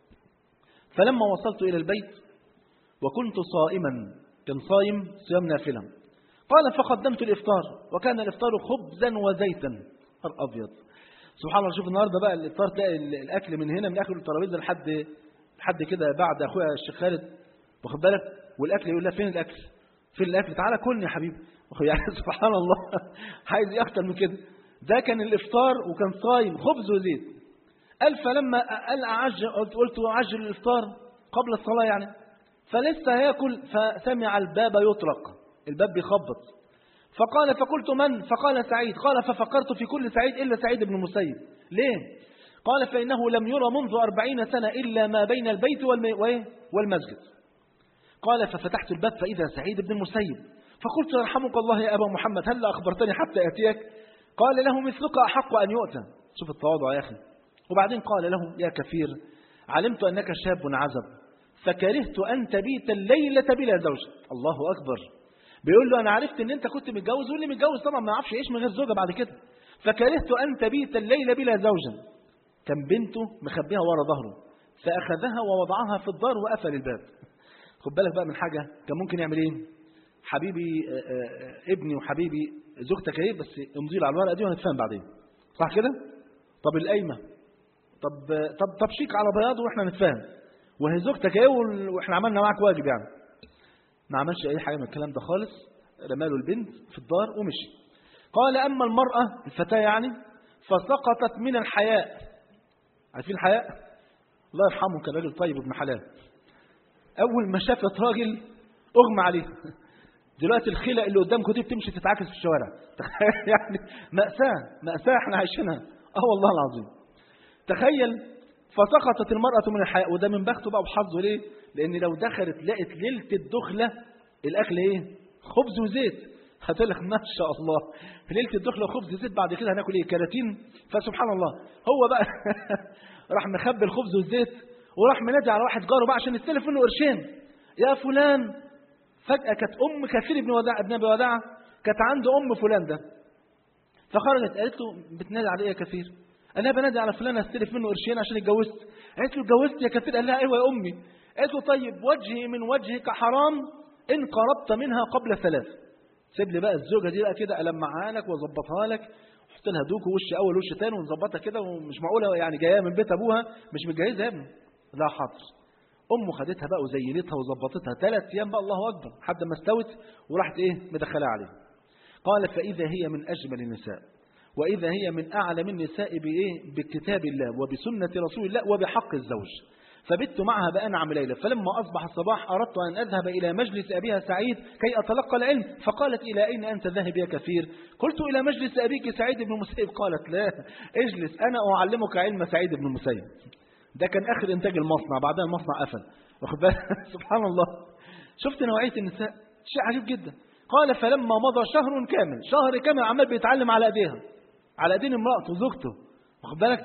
فلما وصلت إلى البيت وكنت صائما كان صايم صيام نافلة قال فقدمت الإفطار وكان الإفطار خبزا وزيتا الأبيض سبحان الله شوف النهارده بقى الإفطار تلاقي الأكل من هنا من آخر الترابيزة لحد لحد كده بعد أخويا الشيخ خالد واخد بالك والأكل يقول لها فين الأكل فين الأكل تعالى كلني يا حبيبي يعني سبحان الله عايز ايه اكتر من كده ده كان الافطار وكان صايم خبز وزيت قال فلما قال أعجل قلت أعجل الإفطار قبل الصلاة يعني فلسه هياكل فسمع الباب يطرق الباب بيخبط فقال فقلت من فقال سعيد قال ففكرت في كل سعيد إلا سعيد بن المسيب ليه قال فإنه لم يرى منذ أربعين سنة إلا ما بين البيت والمسجد قال ففتحت الباب فإذا سعيد بن المسيب فقلت يرحمك الله يا أبا محمد هل أخبرتني حتى أتيك قال له مثلك أحق أن يؤتى شوف التواضع يا أخي وبعدين قال له يا كثير علمت أنك شاب عزب فكرهت أن تبيت الليلة بلا زوج الله أكبر بيقول له أنا عرفت أن أنت كنت متجوز واللي متجوز طبعا ما يعرفش يعيش من غير زوجة بعد كده فكرهت أن تبيت الليلة بلا زوجا كان بنته مخبيها ورا ظهره فأخذها ووضعها في الدار وقفل الباب خد بالك بقى من حاجة كان ممكن يعمل ايه حبيبي آآ آآ ابني وحبيبي زوجتك ايه بس امضي على الورقه دي وهنتفاهم بعدين صح كده طب القايمه طب طب طب شيك على بياض واحنا نتفاهم وهي زوجتك ايه واحنا عملنا معاك واجب يعني ما عملش اي حاجه من الكلام ده خالص رماله البنت في الدار ومشي قال اما المراه الفتاه يعني فسقطت من الحياء عارفين الحياء الله يرحمه كان راجل طيب ابن حلال اول ما شافت راجل اغمى عليه دلوقتي الخلق اللي قدامكم دي بتمشي تتعاكس في الشوارع يعني مأساة مأساة احنا عايشينها اه والله العظيم تخيل فسقطت المرأة من الحياء وده من بخته بقى وحظه ليه لأن لو دخلت لقت ليلة الدخلة الأكل إيه خبز وزيت هتقول لك ما شاء الله ليلة الدخلة خبز وزيت بعد كده هناكل إيه كراتين فسبحان الله هو بقى راح مخبي الخبز والزيت وراح منادي على واحد جاره بقى عشان يستلف منه قرشين يا فلان فجأة كانت أم كثير بن وداع ابن أبي وداع كانت عنده أم فلان ده فخرجت قالت له بتنادي عليه يا كثير قال لها بنادي على فلان استلف منه قرشين عشان اتجوزت قالت له اتجوزت يا كثير قال لها ايوه يا امي قالت له طيب وجهي من وجهك حرام ان قربت منها قبل ثلاث سيب لي بقى الزوجه دي بقى كده المعها لك واظبطها لك احط لها دوك وش اول وش تاني ونظبطها كده ومش معقوله يعني جايه من بيت ابوها مش متجوزه يا ابني لا حاضر امه خدتها بقى وزينتها وظبطتها ثلاث ايام بقى الله اكبر لحد ما استوت وراحت ايه مدخلها عليه قالت فاذا هي من اجمل النساء وإذا هي من أعلم النساء بإيه؟ بكتاب الله وبسنة رسول الله وبحق الزوج فبت معها بأنعم ليلة فلما أصبح الصباح أردت أن أذهب إلى مجلس أبيها سعيد كي أتلقى العلم فقالت إلى أين أنت ذاهب يا كثير قلت إلى مجلس أبيك سعيد بن المسيب قالت لا اجلس أنا أعلمك علم سعيد بن المسيب ده كان آخر إنتاج المصنع بعدها المصنع قفل واخد بالك سبحان الله شفت نوعية النساء شيء عجيب جدا قال فلما مضى شهر كامل شهر كامل عمال بيتعلم على ايديها على دين امرأته زوجته واخد بالك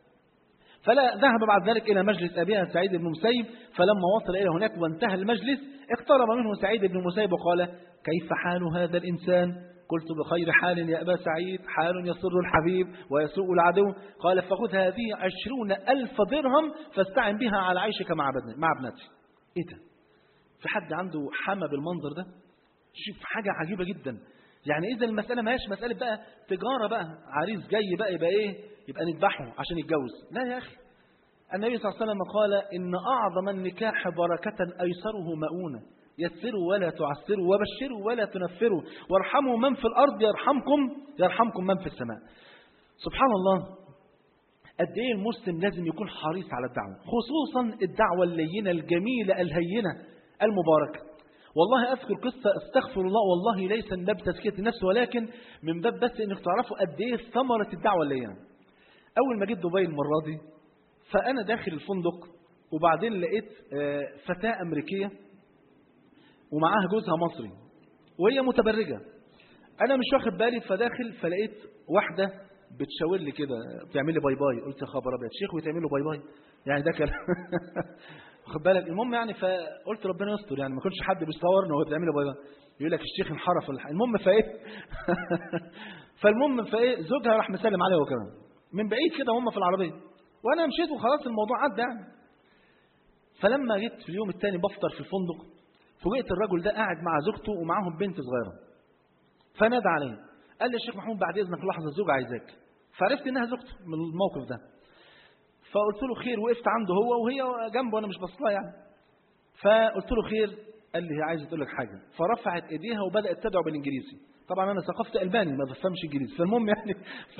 فلا ذهب بعد ذلك إلى مجلس أبيها سعيد بن مسيب فلما وصل إلى هناك وانتهى المجلس اقترب منه سعيد بن مسيب وقال كيف حال هذا الإنسان قلت بخير حال يا أبا سعيد حال يسر الحبيب ويسوء العدو قال فخذ هذه عشرون ألف درهم فاستعن بها على عيشك مع مع ابنتي إيه ده في حد عنده حما بالمنظر ده شوف حاجة عجيبة جدا يعني إذا المسألة ما هيش مسألة بقى تجارة بقى عريس جاي بقى يبقى إيه يبقى نذبحه عشان يتجوز لا يا أخي النبي صلى الله عليه وسلم قال إن أعظم النكاح بركة أيسره مؤونة يسروا ولا تعسروا وبشروا ولا تنفروا وارحموا من في الأرض يرحمكم يرحمكم من في السماء سبحان الله قد ايه المسلم لازم يكون حريص على الدعوة خصوصا الدعوة اللينة الجميلة الهينة المباركة والله أذكر قصة استغفر الله والله ليس من باب تزكية النفس ولكن من باب بس إنك تعرفوا قد إيه ثمرة الدعوة اللي هنا أول ما جيت دبي المرة دي فأنا داخل الفندق وبعدين لقيت آه، فتاة أمريكية ومعاها جوزها مصري وهي متبرجة أنا مش واخد بالي فداخل فلقيت واحدة بتشاور لي كده بتعمل لي باي باي قلت يا خبر ابيض شيخ وتعمل له باي باي يعني ده كلام واخد بالك المهم يعني فقلت ربنا يستر يعني ما كنتش حد بيصورني وهو بيعمل لي باي باي يقول لك الشيخ انحرف ولا حاجة. المهم فايه فالمهم فايه زوجها راح مسلم عليها هو كمان من بعيد كده هم في العربيه وانا مشيت وخلاص الموضوع عدى يعني فلما جيت في اليوم الثاني بفطر في الفندق فوجئت الرجل ده قاعد مع زوجته ومعاهم بنت صغيره فنادى عليه قال لي الشيخ محمود بعد اذنك لحظه الزوجه عايزاك فعرفت انها زوجته من الموقف ده فقلت له خير وقفت عنده هو وهي جنبه وانا مش باصص لها يعني فقلت له خير قال لي هي عايزه تقول لك حاجه فرفعت ايديها وبدات تدعو بالانجليزي طبعا انا ثقافه الماني ما بفهمش انجليزي فالمهم يعني ف...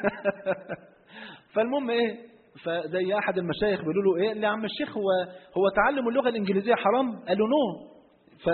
فالمهم ايه فزي احد المشايخ بيقولوا له ايه يا عم الشيخ هو هو تعلم اللغه الانجليزيه حرام قال له نو ف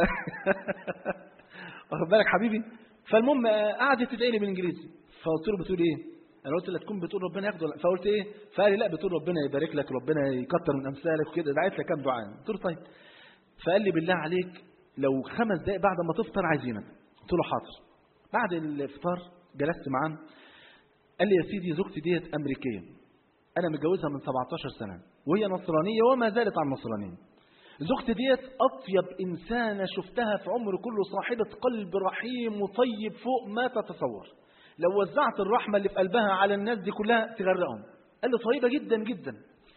واخد بالك حبيبي فالمهم آه، قعدت تدعي لي بالانجليزي فقلت له بتقول ايه انا قلت لا تكون بتقول ربنا ياخده ولا- فقلت ايه فقال لي لا بتقول ربنا يبارك لك ربنا يكتر من امثالك وكده دعيت لك كام دعاء قلت له طيب فقال لي بالله عليك لو خمس دقائق بعد ما تفطر عايزينك قلت له حاضر بعد الافطار جلست معاه قال لي يا سيدي زوجتي ديت امريكيه انا متجوزها من 17 سنه وهي نصرانيه وما زالت على النصرانيه زوجتي ديت اطيب انسانه شفتها في عمري كله صاحبه قلب رحيم وطيب فوق ما تتصور لو وزعت الرحمه اللي في قلبها على الناس دي كلها تغرقهم قال لي طيبه جدا جدا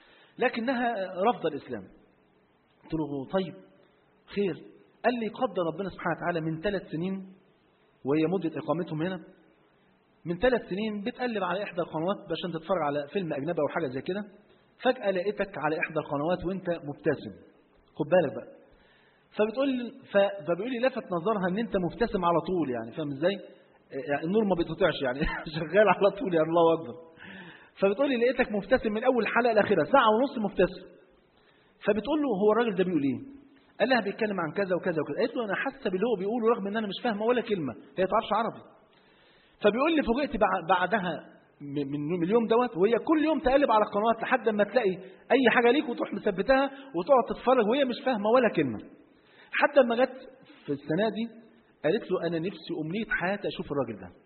لكنها رفض الاسلام قلت له طيب خير قال لي قدر ربنا سبحانه وتعالى من ثلاث سنين وهي مدة إقامتهم هنا من ثلاث سنين بتقلب على إحدى القنوات عشان تتفرج على فيلم أجنبي أو حاجة زي كده فجأة لقيتك على إحدى القنوات وأنت مبتسم خد بالك بقى فبتقول ف- فبيقول لي لفت نظرها ان انت مبتسم على طول يعني فاهم ازاي؟ يعني النور ما بيتقطعش يعني شغال على طول يعني الله اكبر. فبتقول لي لقيتك مبتسم من اول حلقه لاخرها ساعه ونص مبتسم. فبتقول له هو الراجل ده بيقول ايه؟ قال لها بيتكلم عن كذا وكذا وكذا قالت له انا حاسه باللي هو بيقوله رغم ان انا مش فاهمه ولا كلمه هي ما تعرفش عربي فبيقول لي فوجئت بع- بعدها م- من من اليوم دوت وهي كل يوم تقلب على القنوات لحد ما تلاقي اي حاجه ليك وتروح مثبتها وتقعد تتفرج وهي مش فاهمه ولا كلمه حتى لما جت في السنه دي قالت له انا نفسي امنيه حياتي اشوف الراجل ده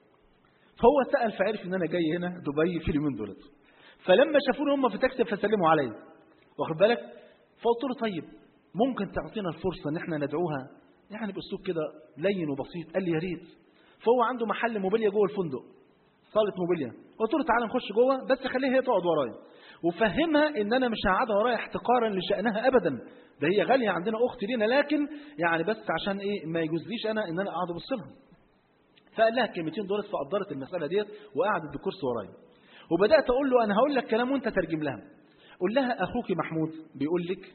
فهو سال فعرف ان انا جاي هنا دبي في اليومين دولت فلما شافوني هم في تاكسي فسلموا عليا واخد بالك فقلت له طيب ممكن تعطينا الفرصه ان احنا ندعوها يعني باسلوب كده لين وبسيط قال لي يا ريت فهو عنده محل موبيليا جوه الفندق صاله موبيليا قلت له تعالى نخش جوه بس خليها هي تقعد ورايا وفهمها ان انا مش هقعدها ورايا احتقارا لشانها ابدا ده هي غاليه عندنا اخت لينا لكن يعني بس عشان ايه ما يجوزليش انا ان انا اقعد ابص لها فقال لها الكلمتين دولت فقدرت المساله ديت وقعدت بكرسي ورايا وبدات اقول له انا هقول لك كلام وانت ترجم لها قول لها اخوك محمود بيقول لك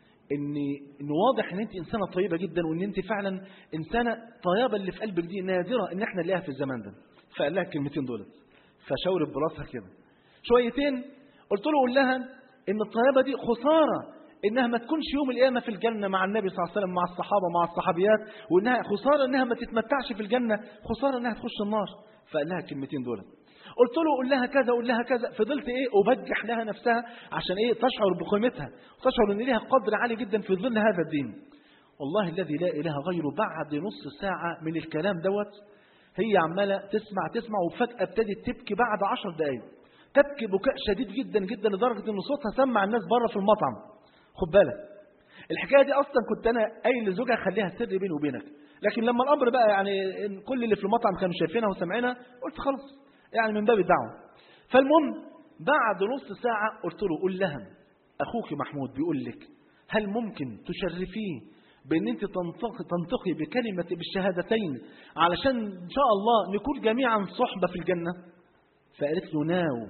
ان ان واضح ان انت انسانه طيبه جدا وان انت فعلا انسانه طيبه اللي في قلبك دي نادره ان احنا نلاقيها في الزمان ده فقال لها الكلمتين دولت فشاورت براسها كده شويتين قلت له قول لها ان الطيبه دي خساره انها ما تكونش يوم القيامه في الجنه مع النبي صلى الله عليه وسلم مع الصحابه مع الصحابيات وانها خساره انها ما تتمتعش في الجنه خساره انها تخش النار فقال لها الكلمتين دولت قلت له قول لها كذا قول لها كذا فضلت ايه ابجح لها نفسها عشان ايه تشعر بقيمتها وتشعر ان ليها قدر عالي جدا في ظل هذا الدين والله الذي لا اله غيره بعد نص ساعه من الكلام دوت هي عماله تسمع تسمع وفجاه ابتدت تبكي بعد عشر دقائق تبكي بكاء شديد جدا جدا لدرجه ان صوتها سمع الناس بره في المطعم خد بالك الحكايه دي اصلا كنت انا قايل لزوجها خليها سر بيني وبينك لكن لما الامر بقى يعني إن كل اللي في المطعم كانوا شايفينها وسامعينها قلت خلاص يعني من باب الدعوه فالمهم بعد نص ساعه قلت له قول لها اخوك محمود بيقول لك هل ممكن تشرفيه بان انت تنطقي تنطقي بكلمه بالشهادتين علشان ان شاء الله نكون جميعا صحبه في الجنه فقالت له ناو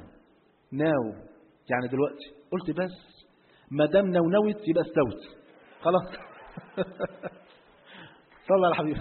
ناو يعني دلوقتي قلت بس ما دام نونوت يبقى استوت خلاص صلى على حبيبي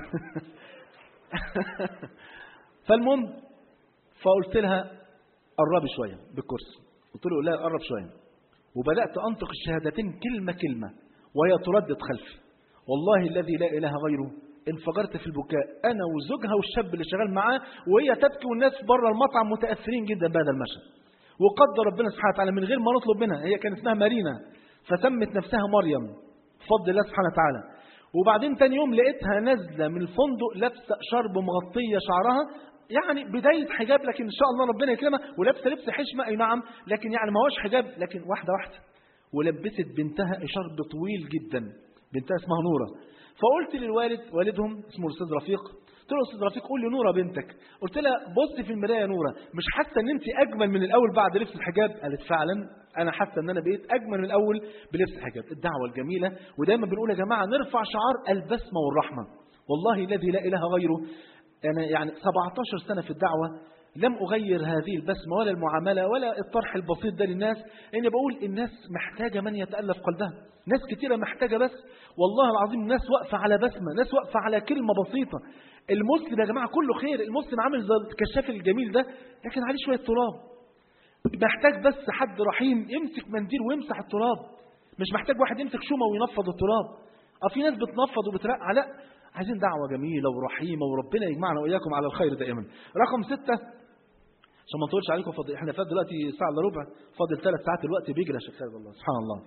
فالمهم فقلت لها قربي شويه بالكرسي قلت له لا قرب شويه وبدات انطق الشهادتين كلمه كلمه وهي تردد خلفي والله الذي لا إله غيره انفجرت في البكاء أنا وزوجها والشاب اللي شغال معاه وهي تبكي والناس بره المطعم متأثرين جدا بهذا المشهد وقدر ربنا سبحانه وتعالى من غير ما نطلب منها هي كان اسمها مارينا فسمت نفسها مريم بفضل الله سبحانه وتعالى وبعدين تاني يوم لقيتها نازلة من الفندق لابسة شرب مغطية شعرها يعني بداية حجاب لكن إن شاء الله ربنا يكرمها ولابسة لبس حشمة أي نعم لكن يعني ما هوش حجاب لكن واحدة واحدة ولبست بنتها شرب طويل جدا بنتها اسمها نورة فقلت للوالد والدهم اسمه الأستاذ رفيق قلت له أستاذ رفيق قول لي نورة بنتك قلت لها بصي في المراية يا نورة مش حاسة ان انت اجمل من الاول بعد لبس الحجاب قالت فعلا انا حاسة ان انا بقيت اجمل من الاول بلبس الحجاب الدعوة الجميلة ودايما بنقول يا جماعة نرفع شعار البسمة والرحمة والله الذي لا اله غيره انا يعني 17 سنة في الدعوة لم أغير هذه البسمة ولا المعاملة ولا الطرح البسيط ده للناس إني بقول الناس محتاجة من يتألف قلبها ناس كتيرة محتاجة بس والله العظيم ناس واقفة على بسمة ناس واقفة على كلمة بسيطة المسلم يا جماعة كله خير المسلم عامل زي الكشاف الجميل ده لكن عليه شوية تراب محتاج بس حد رحيم يمسك منديل ويمسح التراب مش محتاج واحد يمسك شومة وينفض التراب اه في ناس بتنفض وبترقع لا عايزين دعوة جميلة ورحيمة وربنا يجمعنا وإياكم على الخير دائما رقم ستة عشان ما نطولش عليكم فضل احنا فات دلوقتي ساعة الا ربع فاضل ثلاث ساعات الوقت بيجري يا شيخ خالد الله سبحان الله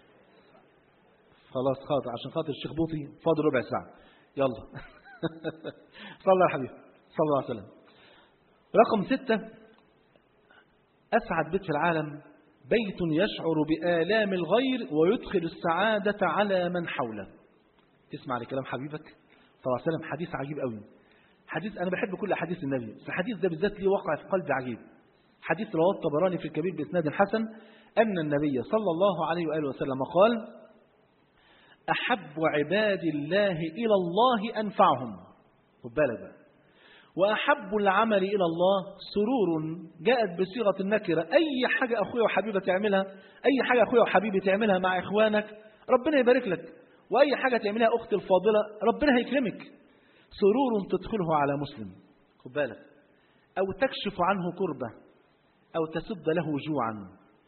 خلاص خاطر عشان خاطر الشيخ بوطي فاضل ربع ساعة يلا صلى يا حبيبي صلى الله عليه وسلم رقم ستة أسعد بيت في العالم بيت يشعر بآلام الغير ويدخل السعادة على من حوله تسمع لكلام حبيبك صلى الله عليه وسلم حديث عجيب قوي حديث أنا بحب كل أحاديث النبي بس الحديث ده بالذات ليه وقع في قلبي عجيب حديث رواه الطبراني في الكبير بإسناد حسن أن النبي صلى الله عليه وآله وسلم قال أحب عباد الله إلى الله أنفعهم خد بالك بقى وأحب العمل إلى الله سرور جاءت بصيغة النكرة أي حاجة أخويا وحبيبة تعملها أي حاجة أخويا وحبيبي تعملها مع إخوانك ربنا يبارك لك وأي حاجة تعملها أختي الفاضلة ربنا هيكرمك سرور تدخله على مسلم خد بالك أو تكشف عنه كربة أو تسد له جوعا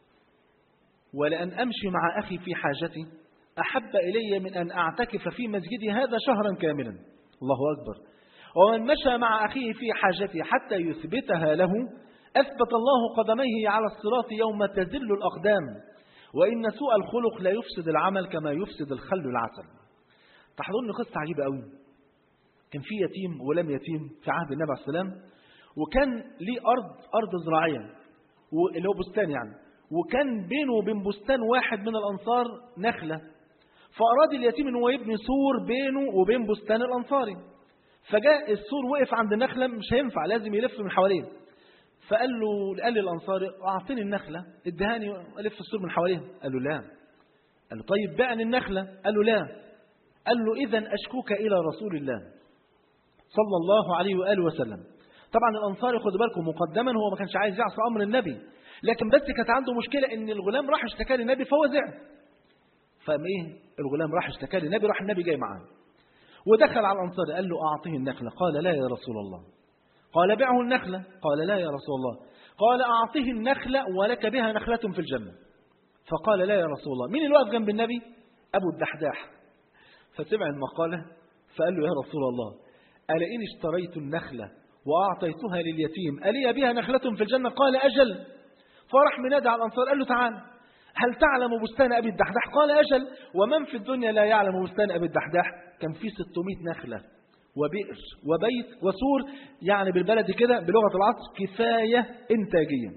ولأن أمشي مع أخي في حاجتي أحب إلي من أن أعتكف في مسجدي هذا شهرا كاملا الله أكبر ومن مشى مع أخيه في حاجته حتى يثبتها له أثبت الله قدميه على الصراط يوم تزل الأقدام وإن سوء الخلق لا يفسد العمل كما يفسد الخل العسل تحضرني قصة عجيبة قوي كان في يتيم ولم يتيم في عهد النبي عليه السلام وكان ليه أرض أرض زراعية اللي هو بستان يعني وكان بينه وبين بستان واحد من الأنصار نخلة فأراد اليتيم أنه يبني سور بينه وبين بستان الأنصاري فجاء السور وقف عند النخلة مش هينفع لازم يلف من حواليه فقال له قال للأنصاري أعطيني النخلة ادهاني ألف السور من حواليها قال له لا قال له طيب بعني النخلة قال له لا قال له إذا أشكوك إلى رسول الله صلى الله عليه وآله وسلم طبعا الأنصاري خدوا بالكم مقدما هو ما كانش عايز يعصى أمر النبي لكن بس كانت عنده مشكلة إن الغلام راح اشتكى للنبي فهو زعل فقام إيه الغلام راح اشتكى للنبي راح النبي جاي معاه ودخل على الأنصار قال له أعطيه النخلة قال لا يا رسول الله قال بعه النخلة قال لا يا رسول الله قال أعطيه النخلة ولك بها نخلة في الجنة فقال لا يا رسول الله مين اللي واقف جنب النبي أبو الدحداح فسمع المقالة فقال له يا رسول الله ألا إن اشتريت النخلة وأعطيتها لليتيم ألي بها نخلة في الجنة قال أجل فرح منادى على الأنصار قال له تعال هل تعلم بستان أبي الدحداح قال أجل ومن في الدنيا لا يعلم بستان أبي الدحداح كان فيه 600 نخلة وبئر وبيت وسور يعني بالبلد كده بلغة العصر كفاية إنتاجية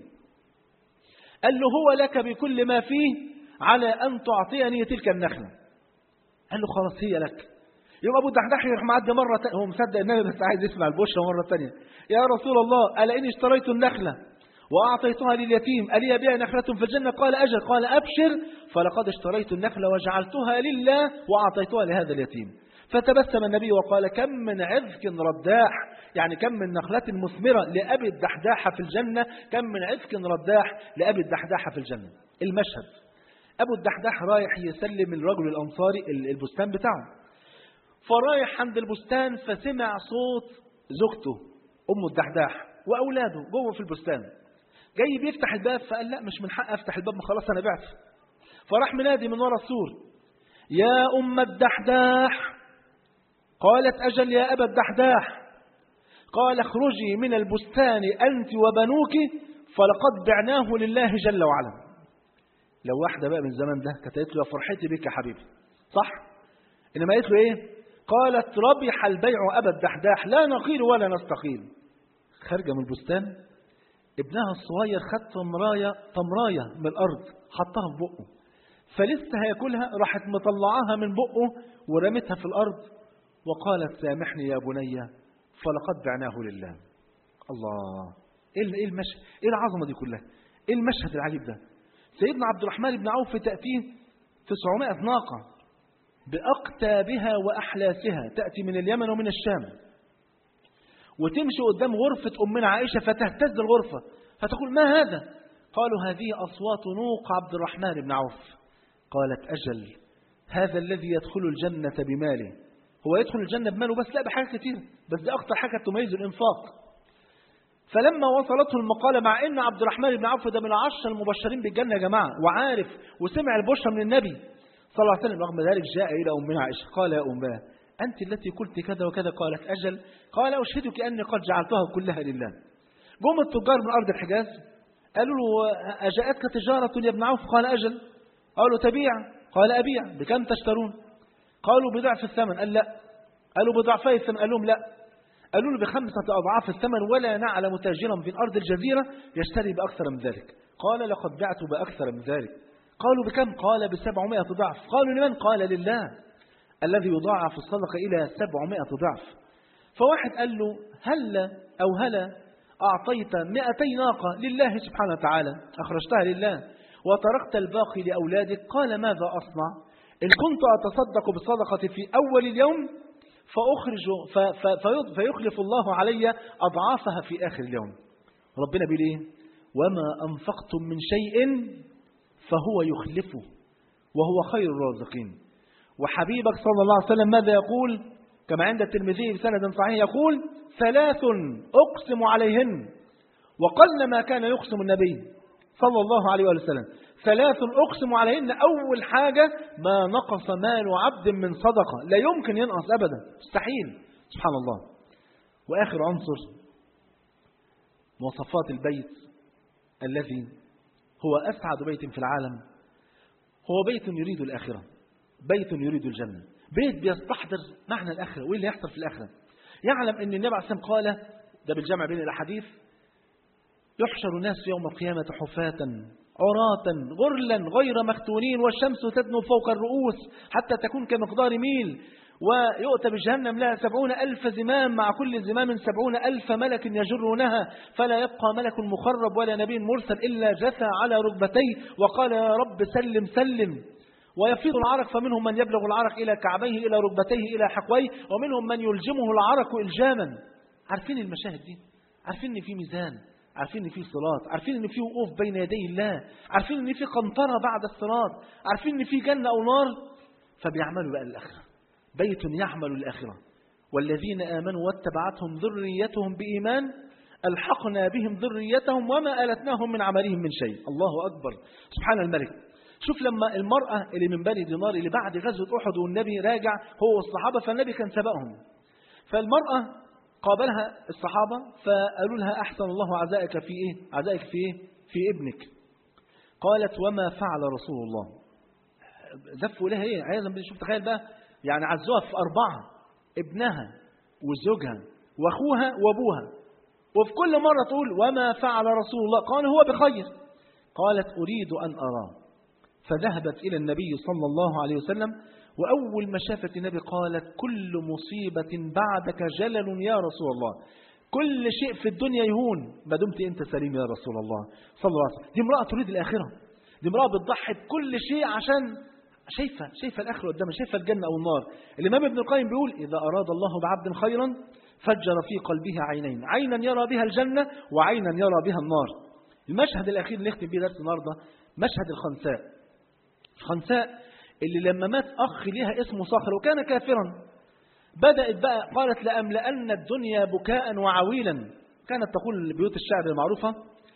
قال له هو لك بكل ما فيه على أن تعطيني تلك النخلة قال له خلاص هي لك يوم أبو الدحداح يروح معدي مرة تانية هو مصدق النبي بس عايز يسمع البشرى مرة تانية يا رسول الله ألا إني اشتريت النخلة وأعطيتها لليتيم ألي بها نخلة في الجنة قال أجل قال أبشر فلقد اشتريت النخلة وجعلتها لله وأعطيتها لهذا اليتيم فتبسم النبي وقال كم من عذك رداح يعني كم من نخلة مثمرة لأبي الدحداح في الجنة كم من عذك رداح لأبي الدحداح في الجنة المشهد أبو الدحداح رايح يسلم الرجل الأنصاري البستان بتاعه فرايح عند البستان فسمع صوت زوجته أم الدحداح وأولاده جوه في البستان جاي بيفتح الباب فقال لا مش من حق أفتح الباب ما خلاص أنا بعت فراح منادي من ورا السور يا أم الدحداح قالت أجل يا أبا الدحداح قال اخرجي من البستان أنت وبنوك فلقد بعناه لله جل وعلا لو واحدة بقى من زمان ده كانت قالت له يا فرحتي بك يا حبيبي صح إنما قالت له إيه قالت ربح البيع أبا الدحداح لا نقيل ولا نستقيل خارجة من البستان ابنها الصغير خد تمراية تمراية من الأرض حطها في بقه فلسه هياكلها راحت مطلعاها من بقه ورمتها في الأرض وقالت سامحني يا بني فلقد بعناه لله الله ايه ايه المشهد ايه العظمه دي كلها ايه المشهد العجيب ده سيدنا عبد الرحمن بن عوف تاتيه 900 ناقه باقتابها واحلاسها تاتي من اليمن ومن الشام وتمشي قدام غرفه امنا عائشه فتهتز الغرفه فتقول ما هذا قالوا هذه اصوات نوق عبد الرحمن بن عوف قالت اجل هذا الذي يدخل الجنه بماله هو يدخل الجنة بماله بس لا بحاجات كتير بس دي أكتر حاجة تميز الإنفاق فلما وصلته المقالة مع أن عبد الرحمن بن عوف ده من العشرة المبشرين بالجنة يا جماعة وعارف وسمع البشرى من النبي صلى الله عليه وسلم رغم ذلك جاء إلى أمنا عائشة قال يا أماه أنت التي قلت كذا وكذا قالت أجل قال أشهدك أني قد جعلتها كلها لله جم التجار من أرض الحجاز قالوا له أجاءتك تجارة يا ابن عوف قال أجل قالوا تبيع قال أبيع بكم تشترون قالوا بضعف الثمن قال لا قالوا بضعفي الثمن قال لهم لا قالوا له بخمسة أضعاف الثمن ولا نعلم تاجرا في أرض الجزيرة يشتري بأكثر من ذلك قال لقد بعت بأكثر من ذلك قالوا بكم قال بسبعمائة ضعف قالوا لمن قال لله الذي يضاعف الصدقة إلى سبعمائة ضعف فواحد قال له هل أو هلا أعطيت مئتي ناقة لله سبحانه وتعالى أخرجتها لله وتركت الباقي لأولادك قال ماذا أصنع إن كنت أتصدق بالصدقة في أول اليوم فأخرج فيخلف الله علي أضعافها في آخر اليوم ربنا بيقول إيه وما أنفقتم من شيء فهو يخلفه وهو خير الرازقين وحبيبك صلى الله عليه وسلم ماذا يقول كما عند الترمذي بسند صحيح يقول ثلاث أقسم عليهن وقل ما كان يقسم النبي صلى الله عليه وسلم ثلاث أقسم عليهن أول حاجة ما نقص مال عبد من صدقة لا يمكن ينقص أبدا مستحيل سبحان الله وآخر عنصر مواصفات البيت الذي هو أسعد بيت في العالم هو بيت يريد الآخرة بيت يريد الجنة بيت بيستحضر معنى الآخرة وإيه اللي يحصل في الآخرة يعلم أن النبي عليه الصلاة والسلام قال ده بالجمع بين الأحاديث يحشر الناس يوم القيامة حفاة عراة غرلا غير مختونين والشمس تدنو فوق الرؤوس حتى تكون كمقدار ميل ويؤتى بجهنم لها سبعون ألف زمام مع كل زمام سبعون ألف ملك يجرونها فلا يبقى ملك مخرب ولا نبي مرسل إلا جثى على ركبتيه وقال يا رب سلم سلم ويفيض العرق فمنهم من يبلغ العرق إلى كعبيه إلى ركبتيه إلى حقويه ومنهم من يلجمه العرق إلجاما عارفين المشاهد دي عارفين ان في ميزان عارفين ان في صلاة عارفين ان في وقوف بين يدي الله عارفين ان في قنطرة بعد الصلاة عارفين ان في جنة او نار فبيعملوا بقى الاخرة بيت يعمل الاخرة والذين امنوا واتبعتهم ذريتهم بايمان الحقنا بهم ذريتهم وما التناهم من عملهم من شيء الله اكبر سبحان الملك شوف لما المرأة اللي من بني دينار اللي بعد غزوة أحد والنبي راجع هو والصحابة فالنبي كان سبقهم فالمرأة قابلها الصحابة فقالوا لها أحسن الله عزائك في إيه عزائك في إيه في ابنك قالت وما فعل رسول الله زفوا لها إيه عايزة شوف تخيل بقى يعني عزوها في أربعة ابنها وزوجها وأخوها وأبوها وفي كل مرة تقول وما فعل رسول الله قال هو بخير قالت أريد أن أراه فذهبت إلى النبي صلى الله عليه وسلم وأول ما شافت النبي قالت كل مصيبة بعدك جلل يا رسول الله كل شيء في الدنيا يهون ما دمت أنت سليم يا رسول الله صلى الله عليه وسلم دي امرأة تريد الآخرة دي امرأة بتضحي بكل شيء عشان شايفة شايفة الآخرة قدامها شايفة الجنة أو النار الإمام ابن القيم بيقول إذا أراد الله بعبد خيرا فجر في قلبه عينين عينا يرى بها الجنة وعينا يرى بها النار المشهد الأخير اللي نختم بيه درس النهارده مشهد الخنساء الخنساء اللي لما مات أخ ليها اسمه صخر وكان كافرا بدأت بقى قالت لأملأن الدنيا بكاء وعويلا كانت تقول بيوت الشعر المعروفة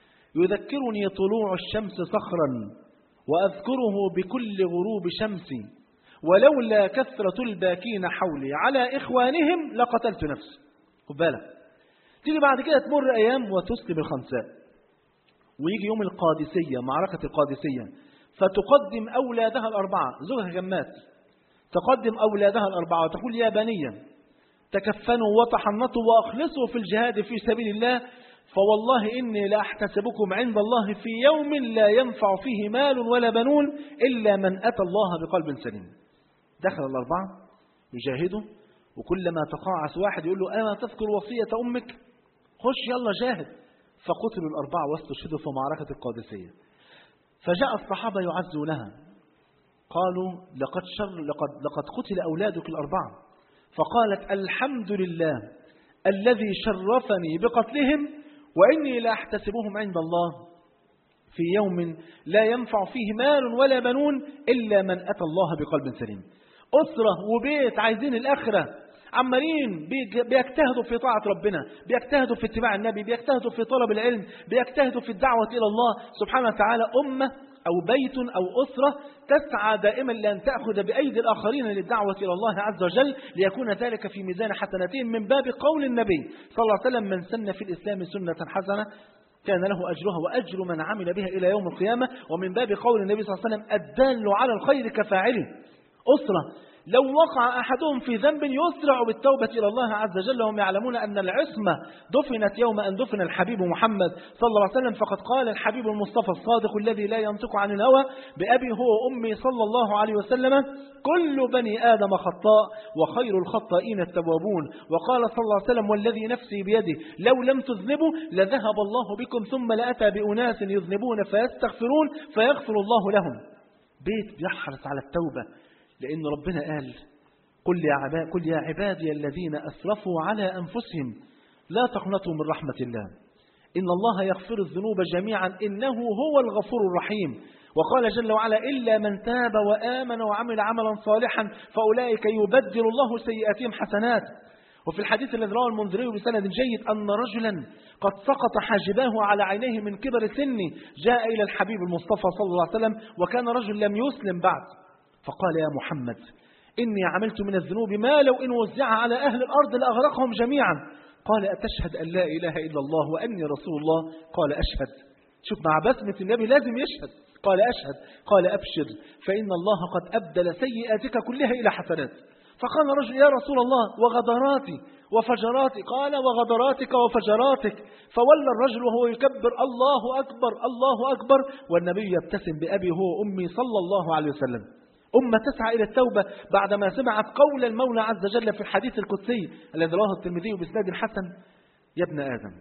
يذكرني طلوع الشمس صخرا وأذكره بكل غروب شمسي ولولا كثرة الباكين حولي على إخوانهم لقتلت نفسي خد بالك تيجي بعد كده تمر أيام وتسلم الخنساء ويجي يوم القادسية معركة القادسية فتقدم أولادها الأربعة زوجها جمات تقدم أولادها الأربعة وتقول يا بني تكفنوا وتحنطوا وأخلصوا في الجهاد في سبيل الله فوالله إني لأحتسبكم عند الله في يوم لا ينفع فيه مال ولا بنون إلا من أتى الله بقلب سليم دخل الأربعة يجاهدوا وكلما تقاعس واحد يقول له أما تذكر وصية أمك خش يلا جاهد فقتلوا الأربعة واستشهدوا في معركة القادسية فجاء الصحابة يعزونها قالوا لقد, شر لقد, لقد قتل أولادك الأربعة فقالت الحمد لله الذي شرفني بقتلهم وإني لا أحتسبهم عند الله في يوم لا ينفع فيه مال ولا بنون إلا من أتى الله بقلب سليم أسرة وبيت عايزين الآخرة عمالين بيجتهدوا في طاعة ربنا بيجتهدوا في اتباع النبي بيجتهدوا في طلب العلم بيجتهدوا في الدعوة إلى الله سبحانه وتعالى أمة أو بيت أو أسرة تسعى دائما لأن تأخذ بأيدي الآخرين للدعوة إلى الله عز وجل ليكون ذلك في ميزان حسناتهم من باب قول النبي صلى الله عليه وسلم من سن في الإسلام سنة حسنة كان له أجرها وأجر من عمل بها إلى يوم القيامة ومن باب قول النبي صلى الله عليه وسلم الدال على الخير كفاعله أسرة لو وقع أحدهم في ذنب يسرع بالتوبة إلى الله عز وجل وهم يعلمون أن العصمة دفنت يوم أن دفن الحبيب محمد صلى الله عليه وسلم فقد قال الحبيب المصطفى الصادق الذي لا ينطق عن الهوى بأبي هو وأمي صلى الله عليه وسلم كل بني آدم خطاء وخير الخطائين التوابون وقال صلى الله عليه وسلم والذي نفسي بيده لو لم تذنبوا لذهب الله بكم ثم لأتى بأناس يذنبون فيستغفرون فيغفر الله لهم بيت بيحرص على التوبة لأن ربنا قال قل يا, عباد قل يا عبادي الذين أسرفوا على أنفسهم لا تقنطوا من رحمة الله إن الله يغفر الذنوب جميعا إنه هو الغفور الرحيم وقال جل وعلا إلا من تاب وآمن وعمل عملا صالحا فأولئك يبدل الله سيئاتهم حسنات وفي الحديث الذي رواه المنذري بسند جيد أن رجلا قد سقط حاجباه على عينيه من كبر سنه جاء إلى الحبيب المصطفى صلى الله عليه وسلم وكان رجل لم يسلم بعد فقال يا محمد إني عملت من الذنوب ما لو إن وزع على أهل الأرض لأغرقهم جميعا قال أتشهد أن لا إله إلا الله وأني رسول الله قال أشهد شوف مع بسمة النبي لازم يشهد قال أشهد قال أبشر فإن الله قد أبدل سيئاتك كلها إلى حسنات فقال رجل يا رسول الله وغدراتي وفجراتي قال وغدراتك وفجراتك فولى الرجل وهو يكبر الله أكبر الله أكبر والنبي يبتسم بأبي هو أمي صلى الله عليه وسلم أمة تسعى إلى التوبة بعدما سمعت قول المولى عز وجل في الحديث القدسي الذي رواه الترمذي بإسناد حسن يا ابن آدم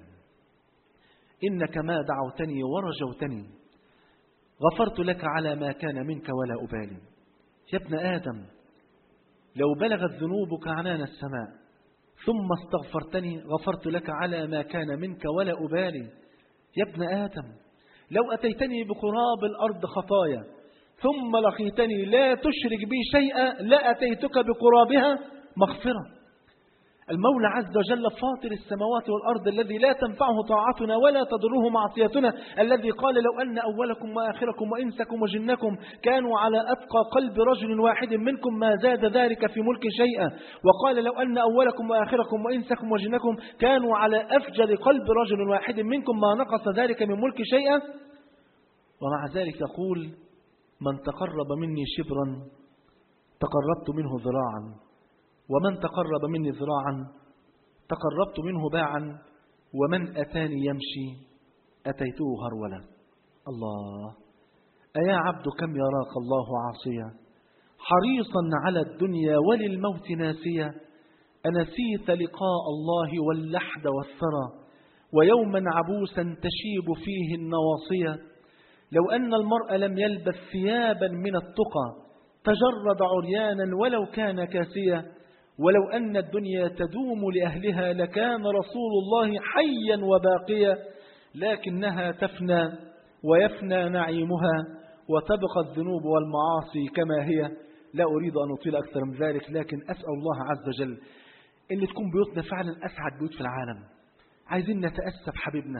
إنك ما دعوتني ورجوتني غفرت لك على ما كان منك ولا أبالي يا ابن آدم لو بلغت ذنوبك عنان السماء ثم استغفرتني غفرت لك على ما كان منك ولا أبالي يا ابن آدم لو أتيتني بقراب الأرض خطايا ثم لقيتني لا تشرك بي شيئا لأتيتك بقرابها مغفرة المولى عز وجل فاطر السماوات والأرض الذي لا تنفعه طاعتنا ولا تضره معصيتنا الذي قال لو أن أولكم وآخركم وإنسكم وجنكم كانوا على أتقى قلب رجل واحد منكم ما زاد ذلك في ملك شيئا وقال لو أن أولكم وآخركم وإنسكم وجنكم كانوا على أفجر قلب رجل واحد منكم ما نقص ذلك من ملك شيئا ومع ذلك يقول من تقرب مني شبرا تقربت منه ذراعا ومن تقرب مني ذراعا تقربت منه باعا ومن أتاني يمشي أتيته هرولا الله أيا عبد كم يراك الله عاصيا حريصا على الدنيا وللموت ناسيا أنسيت لقاء الله واللحد والثرى ويوما عبوسا تشيب فيه النواصية لو أن المرء لم يلبس ثيابا من التقى تجرد عريانا ولو كان كاسيا ولو أن الدنيا تدوم لأهلها لكان رسول الله حيا وباقيا لكنها تفنى ويفنى نعيمها وتبقى الذنوب والمعاصي كما هي لا أريد أن أطيل أكثر من ذلك لكن أسأل الله عز وجل أن تكون بيوتنا فعلا أسعد بيوت في العالم عايزين نتأسى بحبيبنا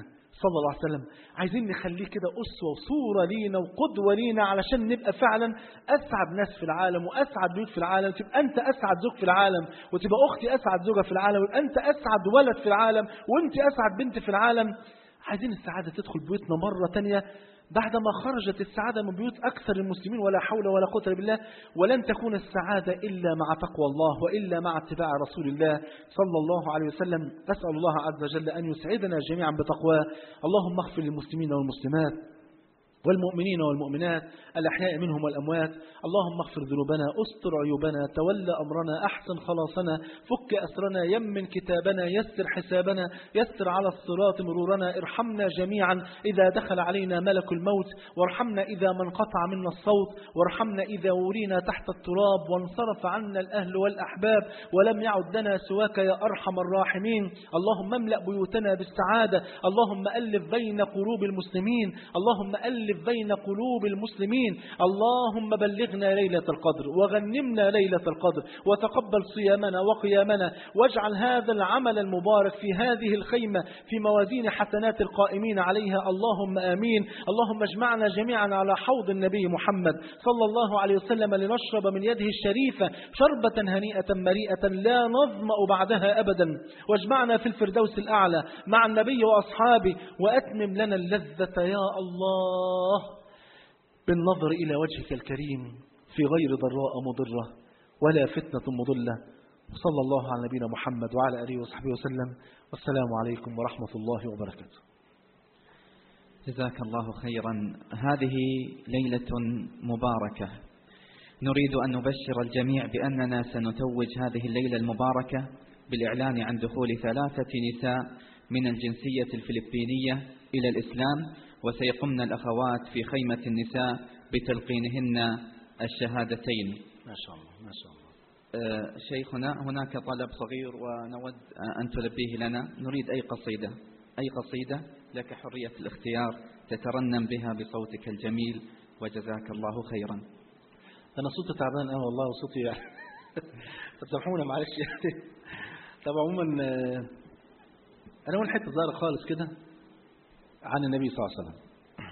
صلى الله عليه وسلم عايزين نخليه كده أسوة وصورة لينا وقدوة لينا علشان نبقى فعلا أسعد ناس في العالم وأسعد بيوت في العالم تبقى أنت أسعد زوج في العالم وتبقى أختي أسعد زوجة في العالم وتبقى أنت أسعد ولد في العالم وأنت أسعد بنت في العالم عايزين السعادة تدخل بيوتنا مرة تانية بعدما خرجت السعادة من بيوت أكثر المسلمين ولا حول ولا قوة إلا بالله ولن تكون السعادة إلا مع تقوى الله وإلا مع اتباع رسول الله صلى الله عليه وسلم أسأل الله عز وجل أن يسعدنا جميعا بتقواه اللهم اغفر للمسلمين والمسلمات والمؤمنين والمؤمنات الأحياء منهم والأموات اللهم اغفر ذنوبنا استر عيوبنا تولى أمرنا أحسن خلاصنا فك أسرنا يمن كتابنا يسر حسابنا يسر على الصراط مرورنا ارحمنا جميعا إذا دخل علينا ملك الموت وارحمنا إذا من قطع منا الصوت وارحمنا إذا ورينا تحت التراب وانصرف عنا الأهل والأحباب ولم يعد لنا سواك يا أرحم الراحمين اللهم املأ بيوتنا بالسعادة اللهم ألف بين قلوب المسلمين اللهم ألف بين قلوب المسلمين اللهم بلغنا ليلة القدر وغنمنا ليلة القدر وتقبل صيامنا وقيامنا واجعل هذا العمل المبارك في هذه الخيمة في موازين حسنات القائمين عليها اللهم آمين اللهم اجمعنا جميعا على حوض النبي محمد صلى الله عليه وسلم لنشرب من يده الشريفة شربة هنيئة مريئة لا نظمأ بعدها أبدا واجمعنا في الفردوس الأعلى مع النبي وأصحابه وأتمم لنا اللذة يا الله بالنظر إلى وجهك الكريم في غير ضراء مضرة ولا فتنة مضلة وصلى الله على نبينا محمد وعلى آله وصحبه وسلم والسلام عليكم ورحمة الله وبركاته جزاك الله خيرا هذه ليلة مباركة نريد أن نبشر الجميع بأننا سنتوج هذه الليلة المباركة بالإعلان عن دخول ثلاثة نساء من الجنسية الفلبينية إلى الإسلام وسيقمن الأخوات في خيمة النساء بتلقينهن الشهادتين ما شاء الله ما شاء الله آه، شيخنا هناك طلب صغير ونود أن تلبيه لنا نريد أي قصيدة أي قصيدة لك حرية الاختيار تترنم بها بصوتك الجميل وجزاك الله خيرا أنا صوتي تعبان أنا والله وصوتي يعني تسامحونا معلش يعني طب عموما آه، أنا أول حتة ظاهرة خالص كده عن النبي صلى الله عليه وسلم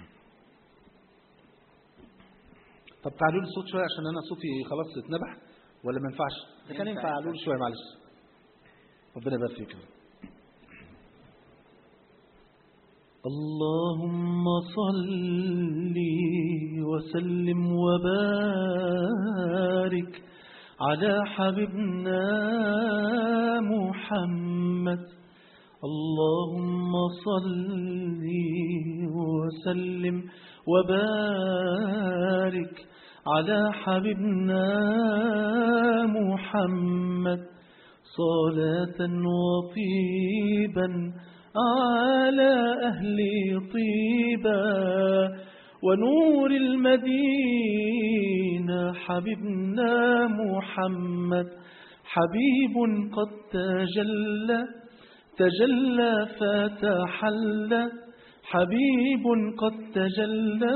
طب تعالوا لي الصوت شوية عشان أنا صوتي خلاص اتنبح ولا ما ينفعش؟ ده كان ينفع تعالوا لي شوية معلش ربنا يبارك فيك اللهم صل وسلم وبارك على حبيبنا محمد اللهم صل وسلم وبارك على حبيبنا محمد صلاة وطيبا على أهل طيبا ونور المدينة حبيبنا محمد حبيب قد تجلى تجلى فتحلى حبيب قد تجلى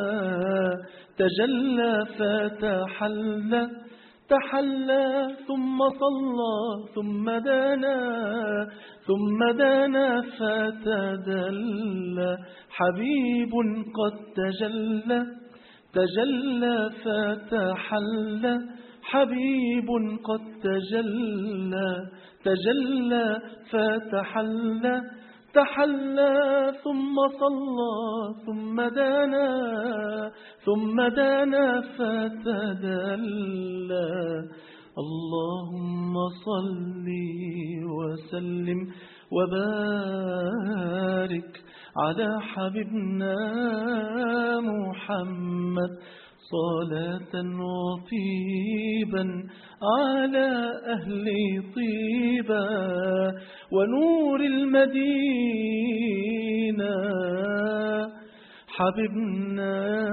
تجلى فتحلى تحلى ثم صلى ثم دنا ثم دنا فتدلى حبيب قد تجلى تجلى فتحلى حبيب قد تجلى تجلى فتحلى تحلى ثم صلى ثم دنا ثم دنا فتدلى اللهم صل وسلم وبارك على حبيبنا محمد صلاة وطيبا على أهل طيبا ونور المدينة حبيبنا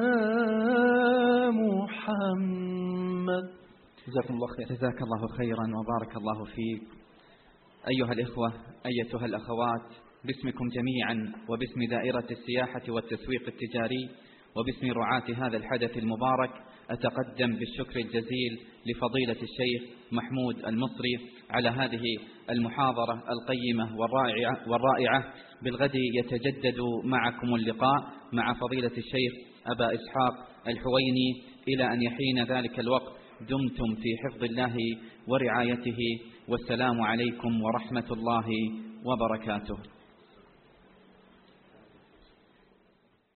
محمد جزاكم الله خير جزاك الله خيرا وبارك الله فيك أيها الإخوة أيتها الأخوات باسمكم جميعا وباسم دائرة السياحة والتسويق التجاري وباسم رعاة هذا الحدث المبارك أتقدم بالشكر الجزيل لفضيلة الشيخ محمود المصري على هذه المحاضرة القيمة والرائعة, والرائعة بالغد يتجدد معكم اللقاء مع فضيلة الشيخ أبا إسحاق الحويني إلى أن يحين ذلك الوقت دمتم في حفظ الله ورعايته والسلام عليكم ورحمة الله وبركاته